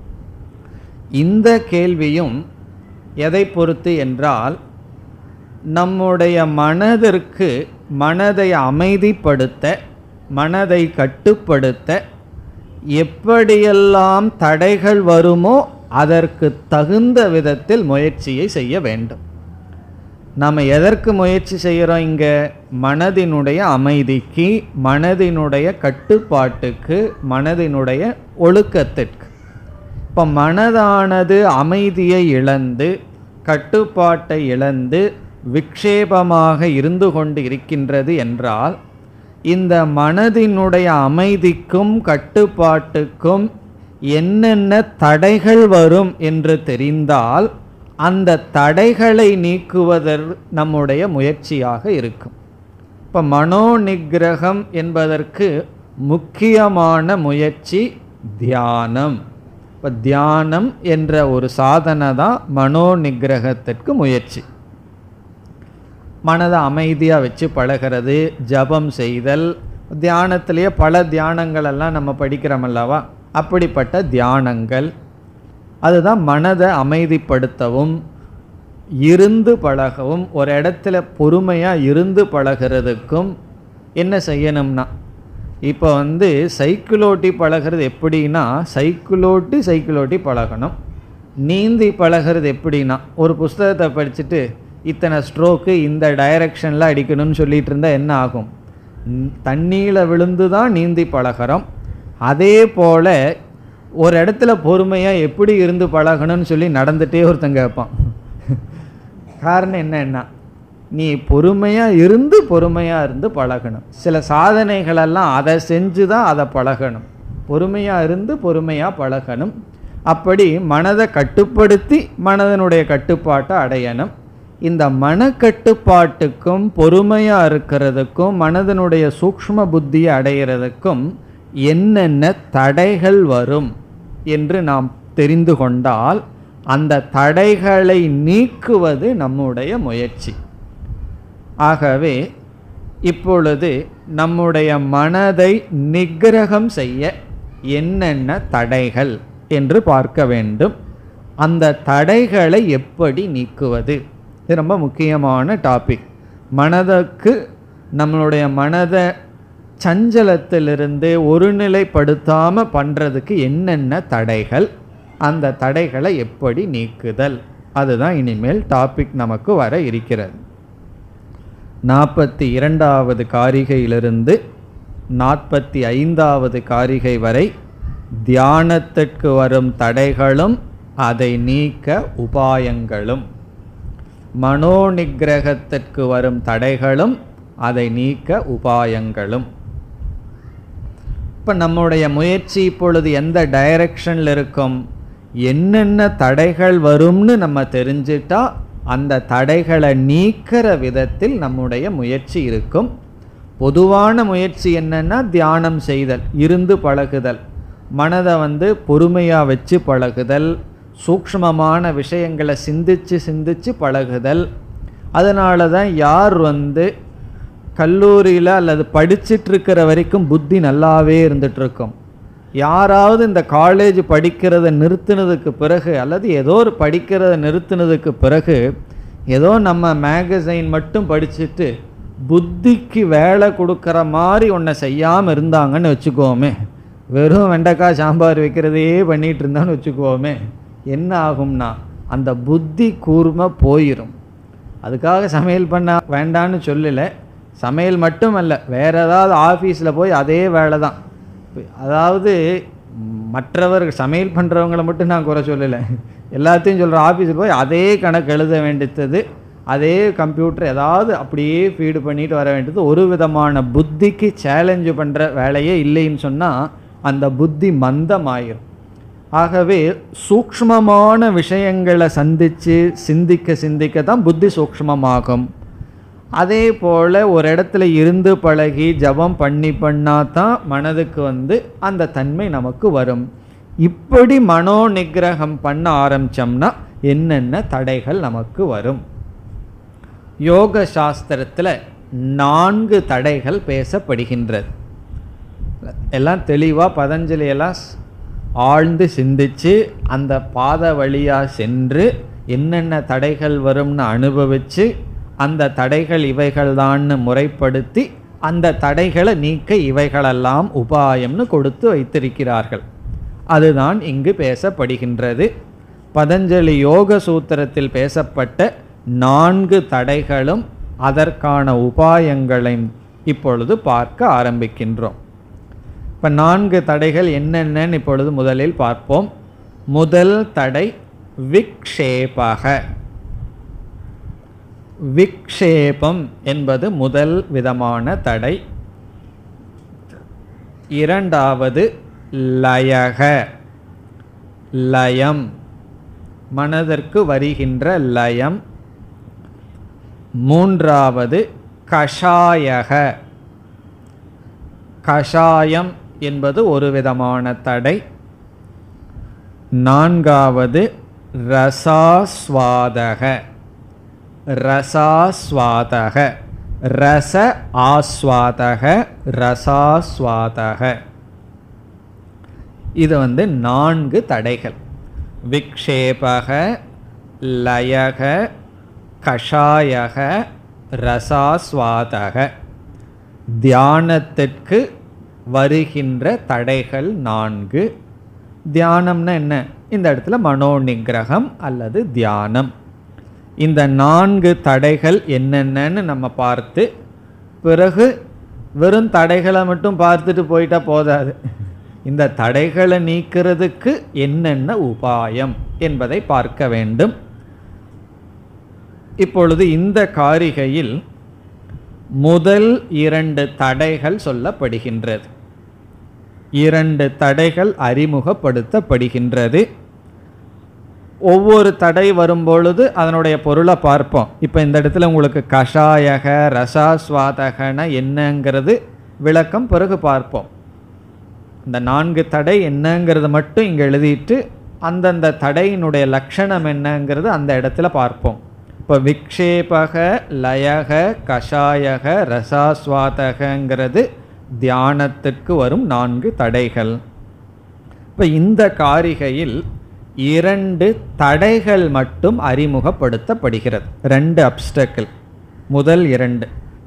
இந்த கேள்வியும் எதை பொறுத்து என்றால் நம்முடைய மனதிற்கு மனதை அமைதிப்படுத்த மனதை கட்டுப்படுத்த எப்படியெல்லாம் தடைகள் வருமோ அதற்கு தகுந்த விதத்தில் முயற்சியை செய்ய வேண்டும் நாம் எதற்கு முயற்சி செய்கிறோம் இங்கே மனதினுடைய அமைதிக்கு மனதினுடைய கட்டுப்பாட்டுக்கு மனதினுடைய ஒழுக்கத்திற்கு இப்போ மனதானது அமைதியை இழந்து கட்டுப்பாட்டை இழந்து விக்ஷேபமாக இருந்து கொண்டு இருக்கின்றது என்றால் இந்த மனதினுடைய அமைதிக்கும் கட்டுப்பாட்டுக்கும் என்னென்ன தடைகள் வரும் என்று தெரிந்தால் அந்த தடைகளை நீக்குவதற் நம்முடைய முயற்சியாக இருக்கும் இப்போ மனோ நிகிரகம் என்பதற்கு முக்கியமான முயற்சி தியானம் இப்போ தியானம் என்ற ஒரு சாதனை தான் மனோ நிகிரகத்திற்கு முயற்சி மனதை அமைதியாக வச்சு பழகிறது ஜபம் செய்தல் தியானத்திலேயே பல தியானங்கள் எல்லாம் நம்ம படிக்கிறோம் அல்லவா அப்படிப்பட்ட தியானங்கள் அதுதான் மனதை அமைதிப்படுத்தவும் இருந்து பழகவும் ஒரு இடத்துல பொறுமையாக இருந்து பழகிறதுக்கும் என்ன செய்யணும்னா இப்போ வந்து சைக்கிளோட்டி பழகிறது எப்படின்னா சைக்கிளோட்டி சைக்கிளோட்டி பழகணும் நீந்தி பழகிறது எப்படின்னா ஒரு புஸ்தகத்தை படிச்சுட்டு இத்தனை ஸ்ட்ரோக்கு இந்த டைரக்ஷனில் அடிக்கணும்னு சொல்லிட்டு இருந்தால் என்ன ஆகும் தண்ணியில் விழுந்து தான் நீந்தி பழகிறோம் அதே போல் ஒரு இடத்துல பொறுமையாக எப்படி இருந்து பழகணும்னு சொல்லி நடந்துகிட்டே ஒருத்தன் கேட்பான் காரணம் என்னன்னா நீ பொறுமையாக இருந்து பொறுமையாக இருந்து பழகணும் சில சாதனைகளெல்லாம் அதை செஞ்சு தான் அதை பழகணும் பொறுமையாக இருந்து பொறுமையாக பழகணும் அப்படி மனதை கட்டுப்படுத்தி மனதனுடைய கட்டுப்பாட்டை அடையணும் இந்த மனக்கட்டுப்பாட்டுக்கும் பொறுமையாக இருக்கிறதுக்கும் மனதனுடைய சூக்ஷ்ம புத்தியை அடைகிறதுக்கும் என்னென்ன தடைகள் வரும் என்று நாம் தெரிந்து கொண்டால் அந்த தடைகளை நீக்குவது நம்முடைய முயற்சி ஆகவே இப்பொழுது நம்முடைய மனதை நிகிரகம் செய்ய என்னென்ன தடைகள் என்று பார்க்க வேண்டும் அந்த தடைகளை எப்படி நீக்குவது இது ரொம்ப முக்கியமான டாபிக் மனதுக்கு நம்மளுடைய மனதை சஞ்சலத்திலிருந்து ஒருநிலைப்படுத்தாமல் பண்ணுறதுக்கு என்னென்ன தடைகள் அந்த தடைகளை எப்படி நீக்குதல் அதுதான் இனிமேல் டாபிக் நமக்கு வர இருக்கிறது நாற்பத்தி இரண்டாவது காரிகையிலிருந்து நாற்பத்தி ஐந்தாவது காரிகை வரை தியானத்திற்கு வரும் தடைகளும் அதை நீக்க உபாயங்களும் மனோநிகிரகத்திற்கு வரும் தடைகளும் அதை நீக்க உபாயங்களும் இப்போ நம்முடைய முயற்சி இப்பொழுது எந்த டைரக்ஷனில் இருக்கும் என்னென்ன தடைகள் வரும்னு நம்ம தெரிஞ்சிட்டா அந்த தடைகளை நீக்கிற விதத்தில் நம்முடைய முயற்சி இருக்கும் பொதுவான முயற்சி என்னன்னா தியானம் செய்தல் இருந்து பழகுதல் மனதை வந்து பொறுமையாக வச்சு பழகுதல் சூக்ஷ்மமான விஷயங்களை சிந்திச்சு சிந்திச்சு பழகுதல் அதனால தான் யார் வந்து கல்லூரியில் அல்லது படிச்சிட்டு இருக்கிற வரைக்கும் புத்தி நல்லாவே இருந்துட்டு இருக்கும் யாராவது இந்த காலேஜ் படிக்கிறத நிறுத்தினதுக்கு பிறகு அல்லது ஏதோ ஒரு படிக்கிறத நிறுத்தினதுக்கு பிறகு ஏதோ நம்ம மேகசைன் மட்டும் படிச்சுட்டு புத்திக்கு வேலை கொடுக்குற மாதிரி ஒன்றை செய்யாமல் இருந்தாங்கன்னு வச்சுக்கோமே வெறும் வெண்டைக்காய் சாம்பார் வைக்கிறதையே பண்ணிகிட்டு இருந்தான்னு வச்சுக்கோமே என்ன ஆகும்னா அந்த புத்தி கூர்மை போயிடும் அதுக்காக சமையல் பண்ண வேண்டான்னு சொல்லலை சமையல் மட்டும் அல்ல வேறு ஏதாவது ஆஃபீஸில் போய் அதே வேலை தான் அதாவது மற்றவர்கள் சமையல் பண்ணுறவங்கள மட்டும் நான் குறை சொல்லலை எல்லாத்தையும் சொல்கிற ஆஃபீஸில் போய் அதே கணக்கு எழுத வேண்டியது அதே கம்ப்யூட்டர் ஏதாவது அப்படியே ஃபீடு பண்ணிட்டு வர வேண்டியது ஒரு விதமான புத்திக்கு சேலஞ்சு பண்ணுற வேலையே இல்லைன்னு சொன்னால் அந்த புத்தி மந்தமாயிரும் ஆகவே சூக்ஷ்மமான விஷயங்களை சந்தித்து சிந்திக்க சிந்திக்க தான் புத்தி சூக்ஷ்மமாகும் அதே போல் ஒரு இடத்துல இருந்து பழகி ஜபம் பண்ணி பண்ணா தான் மனதுக்கு வந்து அந்த தன்மை நமக்கு வரும் இப்படி மனோ நிகிரகம் பண்ண ஆரம்பித்தோம்னா என்னென்ன தடைகள் நமக்கு வரும் யோக சாஸ்திரத்தில் நான்கு தடைகள் பேசப்படுகின்றது எல்லாம் தெளிவாக பதஞ்சலி எல்லாம் ஆழ்ந்து சிந்திச்சு அந்த பாத வழியாக சென்று என்னென்ன தடைகள் வரும்னு அனுபவித்து அந்த தடைகள் இவைகள்தான்னு முறைப்படுத்தி அந்த தடைகளை நீக்க இவைகளெல்லாம் உபாயம்னு கொடுத்து வைத்திருக்கிறார்கள் அதுதான் இங்கு பேசப்படுகின்றது பதஞ்சலி யோக சூத்திரத்தில் பேசப்பட்ட நான்கு தடைகளும் அதற்கான உபாயங்களையும் இப்பொழுது பார்க்க ஆரம்பிக்கின்றோம் இப்போ நான்கு தடைகள் என்னென்னன்னு இப்பொழுது முதலில் பார்ப்போம் முதல் தடை விக்ஷேபக விக்ஷேபம் என்பது முதல் விதமான தடை இரண்டாவது லயக லயம் மனதிற்கு வருகின்ற லயம் மூன்றாவது கஷாயக கஷாயம் என்பது ஒரு விதமான தடை நான்காவது ரசாஸ்வாதக ரசாஸ்வாதக ரச ஆஸ்வாதக ரசாஸ்வாதக இது வந்து நான்கு தடைகள் விக்ஷேபக லயக கஷாயக ரசாஸ்வாதக தியானத்திற்கு வருகின்ற தடைகள் நான்கு தியானம்னா என்ன இந்த இடத்துல மனோ நிகிரகம் அல்லது தியானம் இந்த நான்கு தடைகள் என்னென்னன்னு நம்ம பார்த்து பிறகு வெறும் தடைகளை மட்டும் பார்த்துட்டு போயிட்டா போதாது இந்த தடைகளை நீக்கிறதுக்கு என்னென்ன உபாயம் என்பதை பார்க்க வேண்டும் இப்பொழுது இந்த காரிகையில் முதல் இரண்டு தடைகள் சொல்லப்படுகின்றது இரண்டு தடைகள் அறிமுகப்படுத்தப்படுகின்றது ஒவ்வொரு தடை வரும்பொழுது அதனுடைய பொருளை பார்ப்போம் இப்போ இந்த இடத்துல உங்களுக்கு கஷாயக ரசாஸ்வாதகன என்னங்கிறது விளக்கம் பிறகு பார்ப்போம் இந்த நான்கு தடை என்னங்கிறது மட்டும் இங்கே எழுதிட்டு அந்தந்த தடையினுடைய லட்சணம் என்னங்கிறது அந்த இடத்துல பார்ப்போம் இப்போ விக்ஷேபக லயக கஷாயக ரசாஸ்வாதகங்கிறது தியானத்திற்கு வரும் நான்கு தடைகள் இப்போ இந்த காரிகையில் இரண்டு தடைகள் மட்டும் அறிமுகப்படுத்தப்படுகிறது ரெண்டு அப்டக்கிள் முதல் இரண்டு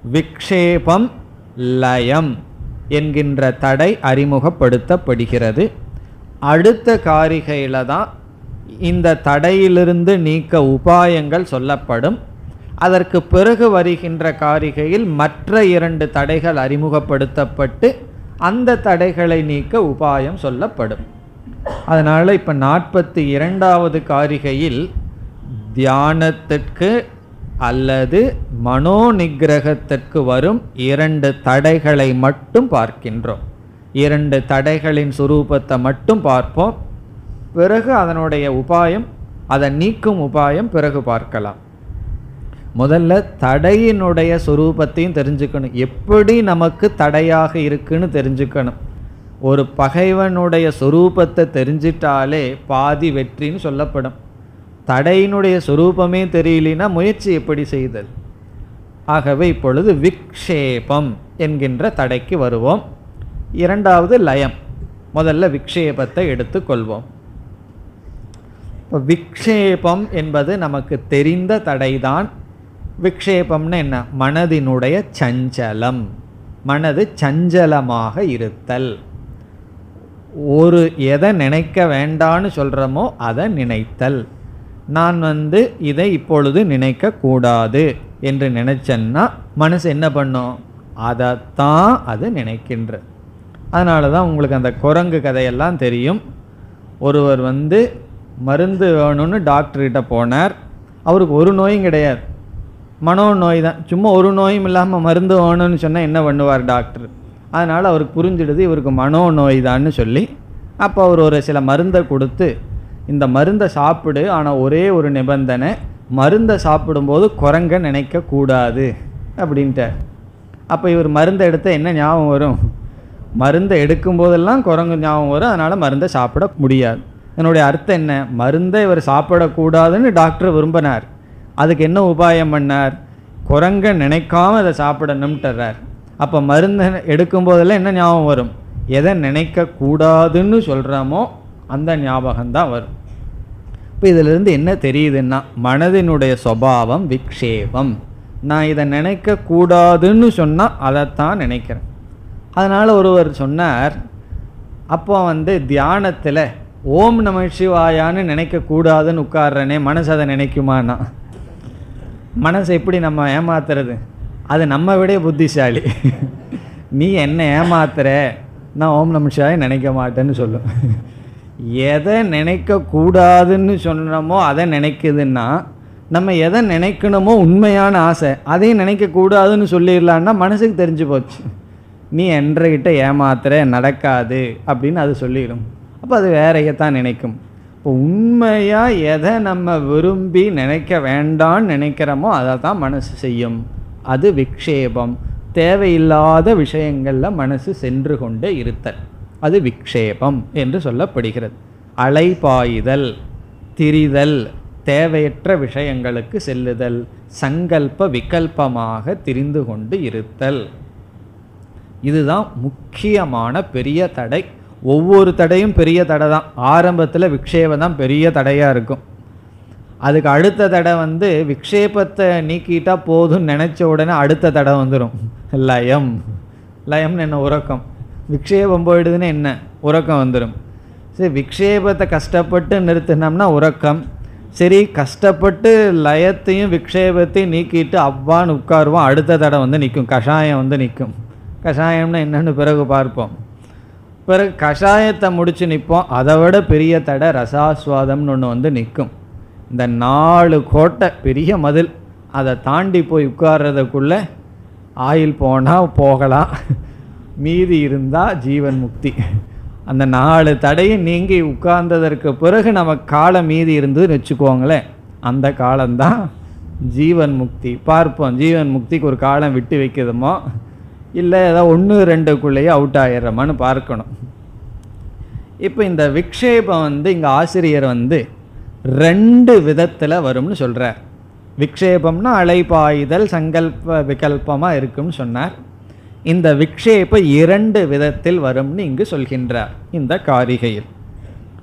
விக்ஷேபம் லயம் என்கின்ற தடை அறிமுகப்படுத்தப்படுகிறது அடுத்த காரிகையில் தான் இந்த தடையிலிருந்து நீக்க உபாயங்கள் சொல்லப்படும் அதற்கு பிறகு வருகின்ற காரிகையில் மற்ற இரண்டு தடைகள் அறிமுகப்படுத்தப்பட்டு அந்த தடைகளை நீக்க உபாயம் சொல்லப்படும் அதனால் இப்போ நாற்பத்தி இரண்டாவது காரிகையில் தியானத்திற்கு அல்லது மனோ நிகிரகத்திற்கு வரும் இரண்டு தடைகளை மட்டும் பார்க்கின்றோம் இரண்டு தடைகளின் சுரூபத்தை மட்டும் பார்ப்போம் பிறகு அதனுடைய உபாயம் அதை நீக்கும் உபாயம் பிறகு பார்க்கலாம் முதல்ல தடையினுடைய சுரூபத்தையும் தெரிஞ்சுக்கணும் எப்படி நமக்கு தடையாக இருக்குன்னு தெரிஞ்சுக்கணும் ஒரு பகைவனுடைய சுரூபத்தை தெரிஞ்சிட்டாலே பாதி வெற்றின்னு சொல்லப்படும் தடையினுடைய சுரூபமே தெரியலனா முயற்சி எப்படி செய்தல் ஆகவே இப்பொழுது விக்ஷேபம் என்கின்ற தடைக்கு வருவோம் இரண்டாவது லயம் முதல்ல விக்ஷேபத்தை எடுத்துக்கொள்வோம் இப்போ விக்ஷேபம் என்பது நமக்கு தெரிந்த தடைதான் விக்ஷேபம்னு என்ன மனதினுடைய சஞ்சலம் மனது சஞ்சலமாக இருத்தல் ஒரு எதை நினைக்க வேண்டான்னு சொல்கிறோமோ அதை நினைத்தல் நான் வந்து இதை இப்பொழுது நினைக்கக்கூடாது என்று நினைச்சேன்னா மனசு என்ன பண்ணும் அதைத்தான் அது நினைக்கின்ற அதனால தான் உங்களுக்கு அந்த குரங்கு கதையெல்லாம் தெரியும் ஒருவர் வந்து மருந்து வேணும்னு டாக்டர்கிட்ட போனார் அவருக்கு ஒரு நோயும் கிடையாது மனோ நோய் தான் சும்மா ஒரு நோயும் இல்லாமல் மருந்து வேணும்னு சொன்னால் என்ன பண்ணுவார் டாக்டர் அதனால் அவருக்கு புரிஞ்சிடுது இவருக்கு மனோ நோய் தான்னு சொல்லி அப்போ அவர் ஒரு சில மருந்தை கொடுத்து இந்த மருந்தை சாப்பிடு ஆனால் ஒரே ஒரு நிபந்தனை மருந்தை சாப்பிடும்போது குரங்க நினைக்கக்கூடாது அப்படின்ட்டார் அப்போ இவர் மருந்தை எடுத்தால் என்ன ஞாபகம் வரும் மருந்தை எடுக்கும் போதெல்லாம் குரங்கு ஞாபகம் வரும் அதனால் மருந்தை சாப்பிட முடியாது என்னுடைய அர்த்தம் என்ன மருந்தை இவர் சாப்பிடக்கூடாதுன்னு டாக்டர் விரும்பினார் அதுக்கு என்ன உபாயம் பண்ணார் குரங்க நினைக்காம அதை சாப்பிடணும்ட்டுறார் அப்போ மருந்தை எடுக்கும் போதெல்லாம் என்ன ஞாபகம் வரும் எதை நினைக்கக்கூடாதுன்னு சொல்கிறோமோ அந்த ஞாபகம்தான் வரும் இப்போ இதிலிருந்து என்ன தெரியுதுன்னா மனதினுடைய சுபாவம் விக்ஷேபம் நான் இதை நினைக்கக்கூடாதுன்னு சொன்னால் அதைத்தான் நினைக்கிறேன் அதனால் ஒருவர் சொன்னார் அப்போ வந்து தியானத்தில் ஓம் நம சிவாயான்னு நினைக்கக்கூடாதுன்னு உட்கார்றனே மனசு அதை நினைக்குமானா மனசை எப்படி நம்ம ஏமாத்துறது அது நம்ம விட புத்திசாலி நீ என்ன ஏமாத்துற நான் ஓம் நம சிவாய நினைக்க மாட்டேன்னு சொல்லும் எதை நினைக்கக்கூடாதுன்னு சொன்னோமோ அதை நினைக்குதுன்னா நம்ம எதை நினைக்கணுமோ உண்மையான ஆசை அதையும் நினைக்கக்கூடாதுன்னு சொல்லிடலான்னா மனசுக்கு தெரிஞ்சு போச்சு நீ என்றகிட்ட ஏமாத்துற நடக்காது அப்படின்னு அது சொல்லிடும் அப்போ அது வேறையத்தான் நினைக்கும் இப்போ உண்மையாக எதை நம்ம விரும்பி நினைக்க வேண்டான்னு நினைக்கிறோமோ அதை தான் மனசு செய்யும் அது விக்ஷேபம் தேவையில்லாத விஷயங்களில் மனசு சென்று கொண்டே இருத்தல் அது விக்ஷேபம் என்று சொல்லப்படுகிறது அலைபாயுதல் திரிதல் தேவையற்ற விஷயங்களுக்கு செல்லுதல் சங்கல்ப விகல்பமாக திரிந்து கொண்டு இருத்தல் இதுதான் முக்கியமான பெரிய தடை ஒவ்வொரு தடையும் பெரிய தடை தான் ஆரம்பத்தில் விக்ஷேபம் தான் பெரிய தடையாக இருக்கும் அதுக்கு அடுத்த தடை வந்து விக்ஷேபத்தை நீக்கிட்டா போதும்னு நினச்ச உடனே அடுத்த தடை வந்துடும் லயம் லயம்னு என்ன உறக்கம் விக்ஷேபம் போயிடுதுன்னு என்ன உறக்கம் வந்துடும் சரி விக்ஷேபத்தை கஷ்டப்பட்டு நிறுத்தினோம்னா உறக்கம் சரி கஷ்டப்பட்டு லயத்தையும் விக்ஷேபத்தையும் நீக்கிட்டு அவ்வான்னு உட்காருவோம் அடுத்த தடை வந்து நிற்கும் கஷாயம் வந்து நிற்கும் கஷாயம்னா என்னன்னு பிறகு பார்ப்போம் பிறகு கஷாயத்தை முடித்து நிற்போம் அதை விட பெரிய தடை ரசாஸ்வாதம்னு ஒன்று வந்து நிற்கும் இந்த நாலு கோட்டை பெரிய மதில் அதை தாண்டி போய் உட்கார்றதுக்குள்ளே ஆயில் போனால் போகலாம் மீதி இருந்தால் ஜீவன் முக்தி அந்த நாலு தடையும் நீங்கி உட்கார்ந்ததற்கு பிறகு நம்ம காலம் மீதி இருந்ததுன்னு வச்சுக்கோங்களேன் அந்த காலம்தான் ஜீவன் முக்தி பார்ப்போம் ஜீவன் முக்திக்கு ஒரு காலம் விட்டு வைக்கிறதுமோ இல்லை ஏதோ ஒன்று ரெண்டுக்குள்ளேயே அவுட் ஆயிடுறோமான்னு பார்க்கணும் இப்போ இந்த விக்ஷேபம் வந்து இங்கே ஆசிரியர் வந்து ரெண்டு விதத்தில் வரும்னு சொல்கிறார் விக்ஷேபம்னா அலைபாயுதல் சங்கல்ப விகல்பமாக இருக்கும்னு சொன்னார் இந்த விக்ஷேப இரண்டு விதத்தில் வரும்னு இங்கு சொல்கின்றார் இந்த காரிகையில்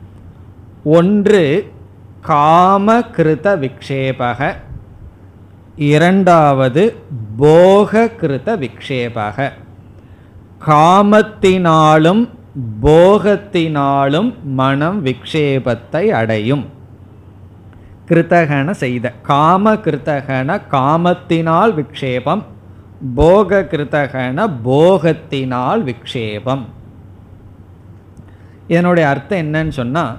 ஒன்று காமகிருத விக்ஷேபக இரண்டாவது போக கிருத விக்ஷேபக காமத்தினாலும் போகத்தினாலும் மனம் விக்ஷேபத்தை அடையும் கிருத்தகன செய்த காம கிருத்தகன காமத்தினால் விக்ஷேபம் போக கிருத்தகன போகத்தினால் விக்ஷேபம் இதனுடைய அர்த்தம் என்னன்னு சொன்னால்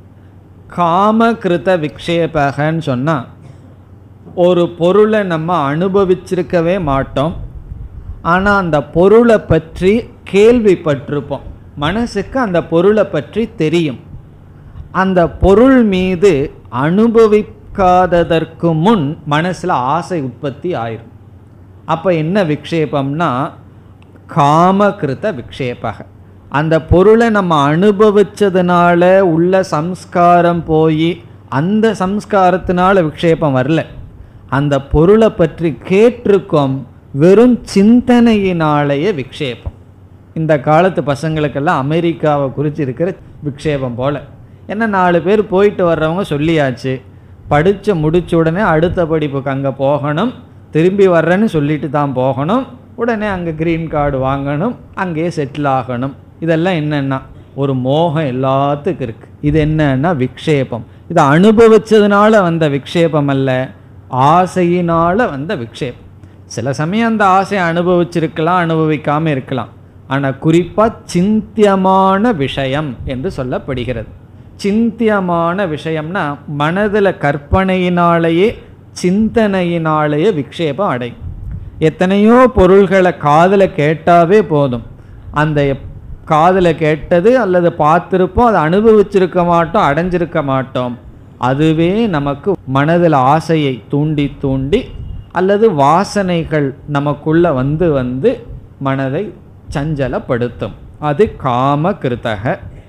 காம கிருத விக்ஷேபகன்னு சொன்னால் ஒரு பொருளை நம்ம அனுபவிச்சிருக்கவே மாட்டோம் ஆனால் அந்த பொருளை பற்றி கேள்விப்பட்டிருப்போம் மனசுக்கு அந்த பொருளை பற்றி தெரியும் அந்த பொருள் மீது அனுபவிக்காததற்கு முன் மனசில் ஆசை உற்பத்தி ஆயிரும் அப்போ என்ன விக்ஷேபம்னா காமகிருத விக்ஷேபக அந்த பொருளை நம்ம அனுபவிச்சதுனால உள்ள சம்ஸ்காரம் போய் அந்த சம்ஸ்காரத்தினால விக்ஷேபம் வரல அந்த பொருளை பற்றி கேட்டிருக்கோம் வெறும் சிந்தனையினாலேயே விக்ஷேபம் இந்த காலத்து பசங்களுக்கெல்லாம் அமெரிக்காவை குறித்து இருக்கிற விக்ஷேபம் போல் ஏன்னா நாலு பேர் போயிட்டு வர்றவங்க சொல்லியாச்சு படித்து முடிச்ச உடனே அடுத்த படிப்புக்கு அங்கே போகணும் திரும்பி வர்றேன்னு சொல்லிட்டு தான் போகணும் உடனே அங்கே க்ரீன் கார்டு வாங்கணும் அங்கேயே செட்டில் ஆகணும் இதெல்லாம் என்னென்னா ஒரு மோகம் எல்லாத்துக்கும் இருக்குது இது என்னன்னா விக்ஷேபம் இது அனுபவிச்சதுனால வந்த விக்ஷேபம் அல்ல ஆசையினால் வந்த விக்ஷேபம் சில சமயம் அந்த ஆசையை அனுபவிச்சிருக்கலாம் அனுபவிக்காமல் இருக்கலாம் ஆனால் குறிப்பாக சிந்தியமான விஷயம் என்று சொல்லப்படுகிறது சிந்தியமான விஷயம்னா மனதில் கற்பனையினாலேயே சிந்தனையினாலேயே விக்ஷேபம் அடையும் எத்தனையோ பொருள்களை காதில் கேட்டாவே போதும் அந்த காதில் கேட்டது அல்லது பார்த்துருப்போம் அதை அனுபவிச்சிருக்க மாட்டோம் அடைஞ்சிருக்க மாட்டோம் அதுவே நமக்கு மனதில் ஆசையை தூண்டி தூண்டி அல்லது வாசனைகள் நமக்குள்ள வந்து வந்து மனதை சஞ்சலப்படுத்தும் அது காம கிருத்தக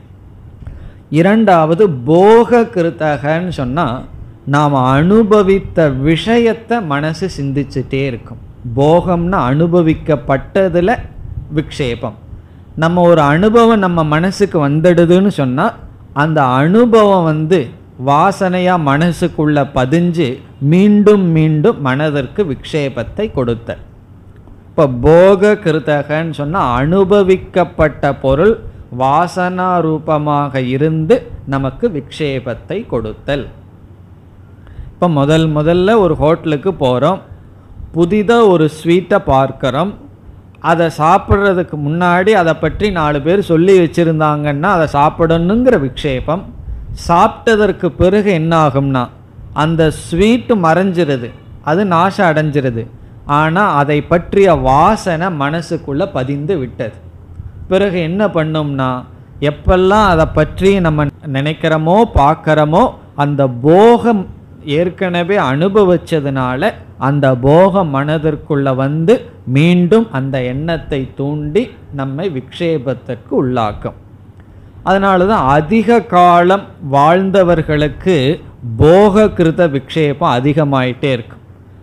இரண்டாவது போக கிருத்தகன்னு சொன்னால் நாம் அனுபவித்த விஷயத்தை மனசு சிந்திச்சுட்டே இருக்கும் போகம்னா அனுபவிக்கப்பட்டதில் விக்ஷேபம் நம்ம ஒரு அனுபவம் நம்ம மனசுக்கு வந்துடுதுன்னு சொன்னால் அந்த அனுபவம் வந்து வாசனையாக மனசுக்குள்ள பதிஞ்சு மீண்டும் மீண்டும் மனதிற்கு விக்ஷேபத்தை கொடுத்த இப்போ போக கிருத்தகன்னு சொன்னால் அனுபவிக்கப்பட்ட பொருள் வாசனா ரூபமாக இருந்து நமக்கு விக்ஷேபத்தை கொடுத்தல் இப்போ முதல் முதல்ல ஒரு ஹோட்டலுக்கு போகிறோம் புதிதாக ஒரு ஸ்வீட்டை பார்க்குறோம் அதை சாப்பிட்றதுக்கு முன்னாடி அதை பற்றி நாலு பேர் சொல்லி வச்சுருந்தாங்கன்னா அதை சாப்பிடணுங்கிற விக்ஷேபம் சாப்பிட்டதற்கு பிறகு என்ன ஆகும்னா அந்த ஸ்வீட்டு மறைஞ்சிருது அது நாசம் அடைஞ்சிருது ஆனால் அதை பற்றிய வாசனை மனசுக்குள்ளே பதிந்து விட்டது பிறகு என்ன பண்ணோம்னா எப்பெல்லாம் அதை பற்றி நம்ம நினைக்கிறோமோ பார்க்குறோமோ அந்த போகம் ஏற்கனவே அனுபவிச்சதுனால அந்த போகம் மனதிற்குள்ள வந்து மீண்டும் அந்த எண்ணத்தை தூண்டி நம்மை விக்ஷேபத்திற்கு உள்ளாக்கும் அதனால தான் அதிக காலம் வாழ்ந்தவர்களுக்கு போக கிருத விக்ஷேபம் அதிகமாயிட்டே இருக்கும்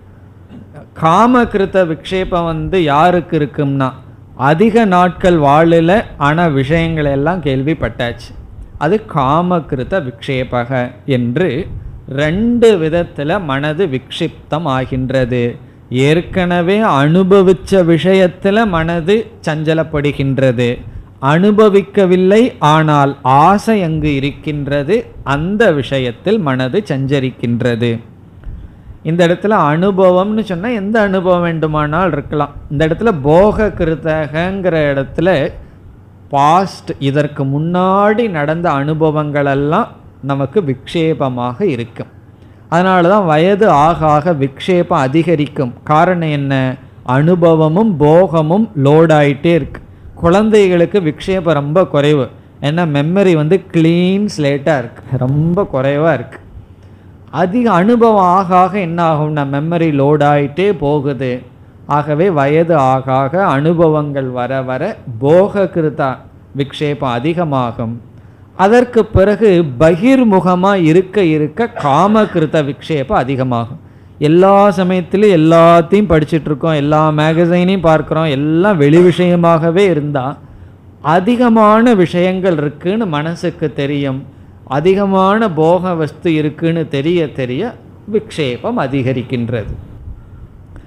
காம கிருத விக்ஷேபம் வந்து யாருக்கு இருக்கும்னா அதிக நாட்கள் வாழல ஆனால் விஷயங்கள் எல்லாம் கேள்விப்பட்டாச்சு அது காமகிருத விக்ஷேபக என்று ரெண்டு விதத்தில் மனது விக்ஷிப்தம் ஆகின்றது ஏற்கனவே அனுபவித்த விஷயத்தில் மனது சஞ்சலப்படுகின்றது அனுபவிக்கவில்லை ஆனால் ஆசை அங்கு இருக்கின்றது அந்த விஷயத்தில் மனது சஞ்சரிக்கின்றது இந்த இடத்துல அனுபவம்னு சொன்னால் எந்த அனுபவம் வேண்டுமானால் இருக்கலாம் இந்த இடத்துல போக கிருத்தகங்கிற இடத்துல பாஸ்ட் இதற்கு முன்னாடி நடந்த அனுபவங்களெல்லாம் நமக்கு விக்ஷேபமாக இருக்கும் அதனால தான் வயது ஆக ஆக விக்ஷேபம் அதிகரிக்கும் காரணம் என்ன அனுபவமும் போகமும் லோடாயிட்டே இருக்கு குழந்தைகளுக்கு விக்ஷேபம் ரொம்ப குறைவு ஏன்னா மெமரி வந்து க்ளீன் ஸ்லேட்டாக இருக்கு ரொம்ப குறைவாக இருக்குது அதிக அனுபவம் ஆக ஆக என்ன ஆகும்னா மெமரி லோட் ஆகிட்டே போகுது ஆகவே வயது ஆக ஆக அனுபவங்கள் வர வர போக கிருதா விக்ஷேபம் அதிகமாகும் அதற்கு பிறகு பகிர்முகமாக இருக்க இருக்க காமகிருத விக்ஷேபம் அதிகமாகும் எல்லா சமயத்திலும் எல்லாத்தையும் படிச்சுட்டு இருக்கோம் எல்லா மேகசைனையும் பார்க்குறோம் எல்லாம் வெளி விஷயமாகவே இருந்தால் அதிகமான விஷயங்கள் இருக்குன்னு மனசுக்கு தெரியும் அதிகமான போக வஸ்து இருக்குன்னு தெரிய தெரிய விக்ஷேபம் அதிகரிக்கின்றது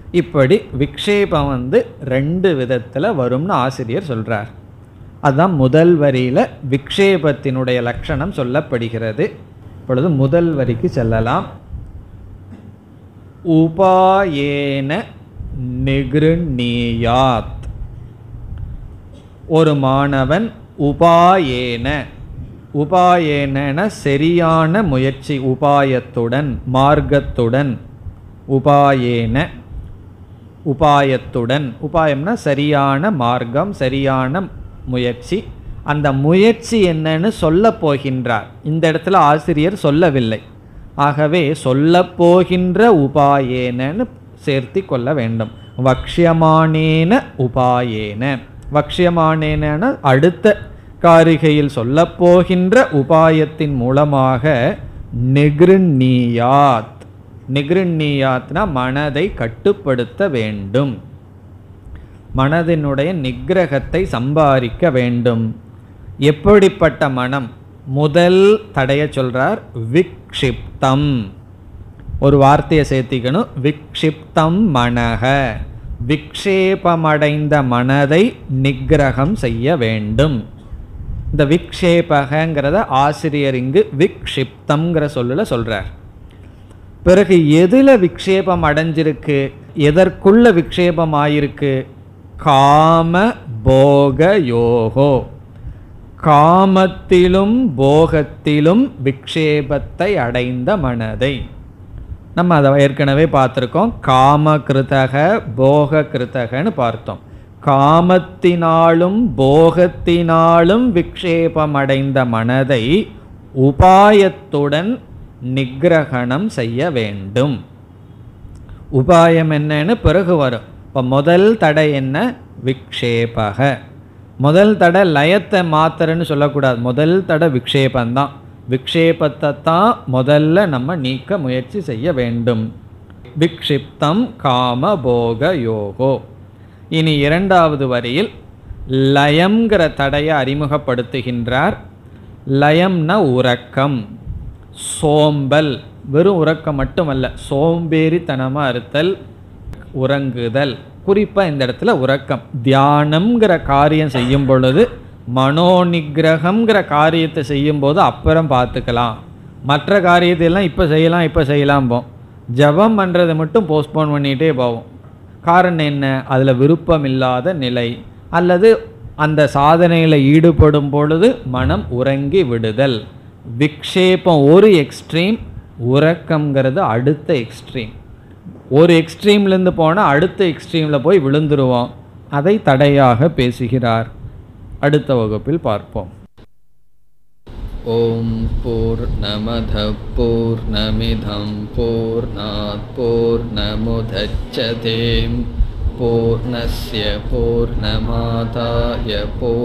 இப்படி விக்ஷேபம் வந்து ரெண்டு விதத்தில் வரும்னு ஆசிரியர் சொல்கிறார் அதுதான் முதல் வரியில் விக்ஷேபத்தினுடைய லட்சணம் சொல்லப்படுகிறது இப்பொழுது முதல் வரிக்கு செல்லலாம் உபாயேன நிகிருண்ணீயாத் ஒரு மாணவன் உபாயேன உபாயேன சரியான முயற்சி உபாயத்துடன் மார்க்கத்துடன் உபாயேன உபாயத்துடன் உபாயம்னா சரியான மார்க்கம் சரியான முயற்சி அந்த முயற்சி என்னன்னு சொல்ல போகின்றார் இந்த இடத்துல ஆசிரியர் சொல்லவில்லை ஆகவே சொல்லப் போகின்ற உபாயேனன்னு சேர்த்தி கொள்ள வேண்டும் வக்ஷியமானேன உபாயேன வக்ஷியமானேன அடுத்த காரிகையில் சொல்லப் போகின்ற உபாயத்தின் மூலமாக நிகிருண்ணீயாத் நிகிருண்ணீயாத்னா மனதை கட்டுப்படுத்த வேண்டும் மனதினுடைய நிக்கிரகத்தை சம்பாதிக்க வேண்டும் எப்படிப்பட்ட மனம் முதல் தடைய சொல்றார் விக்ஷிப்தம் ஒரு வார்த்தையை சேர்த்திக்கணும் விக்ஷிப்தம் மனக விக்ஷேபமடைந்த மனதை நிக்கிரகம் செய்ய வேண்டும் இந்த விக்ஷேபகங்கிறத ஆசிரியர் இங்கு விக்ஷிப்தம்ங்கிற சொல்லுல சொல்றார் பிறகு எதில் விக்ஷேபம் அடைஞ்சிருக்கு எதற்குள்ள விக்ஷேபம் ஆயிருக்கு காம போக யோகோ காமத்திலும் போகத்திலும் விக்ஷேபத்தை அடைந்த மனதை நம்ம அதை ஏற்கனவே பார்த்துருக்கோம் காம கிருதக போக கிருதகன்னு பார்த்தோம் காமத்தினாலும் போகத்தினாலும் விக்ஷேபம் அடைந்த மனதை உபாயத்துடன் நிக்கிரகணம் செய்ய வேண்டும் உபாயம் என்னன்னு பிறகு வரும் இப்போ முதல் தடை என்ன விக்ஷேபக முதல் தடை லயத்தை மாத்திரன்னு சொல்லக்கூடாது முதல் தடை விக்ஷேபந்தான் விக்ஷேபத்தை தான் முதல்ல நம்ம நீக்க முயற்சி செய்ய வேண்டும் விக்ஷிப்தம் காம போக யோகோ இனி இரண்டாவது வரியில் லயம்ங்கிற தடையை அறிமுகப்படுத்துகின்றார் லயம்னா உறக்கம் சோம்பல் வெறும் உறக்கம் மட்டுமல்ல சோம்பேறித்தனமாக இருத்தல் உறங்குதல் குறிப்பாக இந்த இடத்துல உறக்கம் தியானம்ங்கிற காரியம் செய்யும் பொழுது மனோநிகிரகம்ங்கிற காரியத்தை செய்யும்போது அப்புறம் பார்த்துக்கலாம் மற்ற காரியத்தை எல்லாம் இப்போ செய்யலாம் இப்போ செய்யலாம் போம் ஜபம் பண்ணுறதை மட்டும் போஸ்ட்போன் பண்ணிகிட்டே போவோம் காரணம் என்ன அதில் விருப்பம் இல்லாத நிலை அல்லது அந்த சாதனையில் ஈடுபடும் பொழுது மனம் உறங்கி விடுதல் விக்ஷேபம் ஒரு எக்ஸ்ட்ரீம் உறக்கம்ங்கிறது அடுத்த எக்ஸ்ட்ரீம் ஒரு எக்ஸ்ட்ரீம்லேருந்து போனால் அடுத்த எக்ஸ்ட்ரீமில் போய் விழுந்துருவோம் அதை தடையாக பேசுகிறார் அடுத்த வகுப்பில் பார்ப்போம் ॐ पूर्णमधः पूर्णमिधं पूर्णात् पूर्णमुदच्छते पूर्णस्य पूर्णमादाय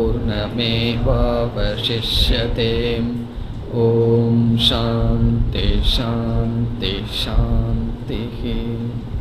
पूर्णमेवावशिष्यते ॐ शान्ति शान्ति शान्तिः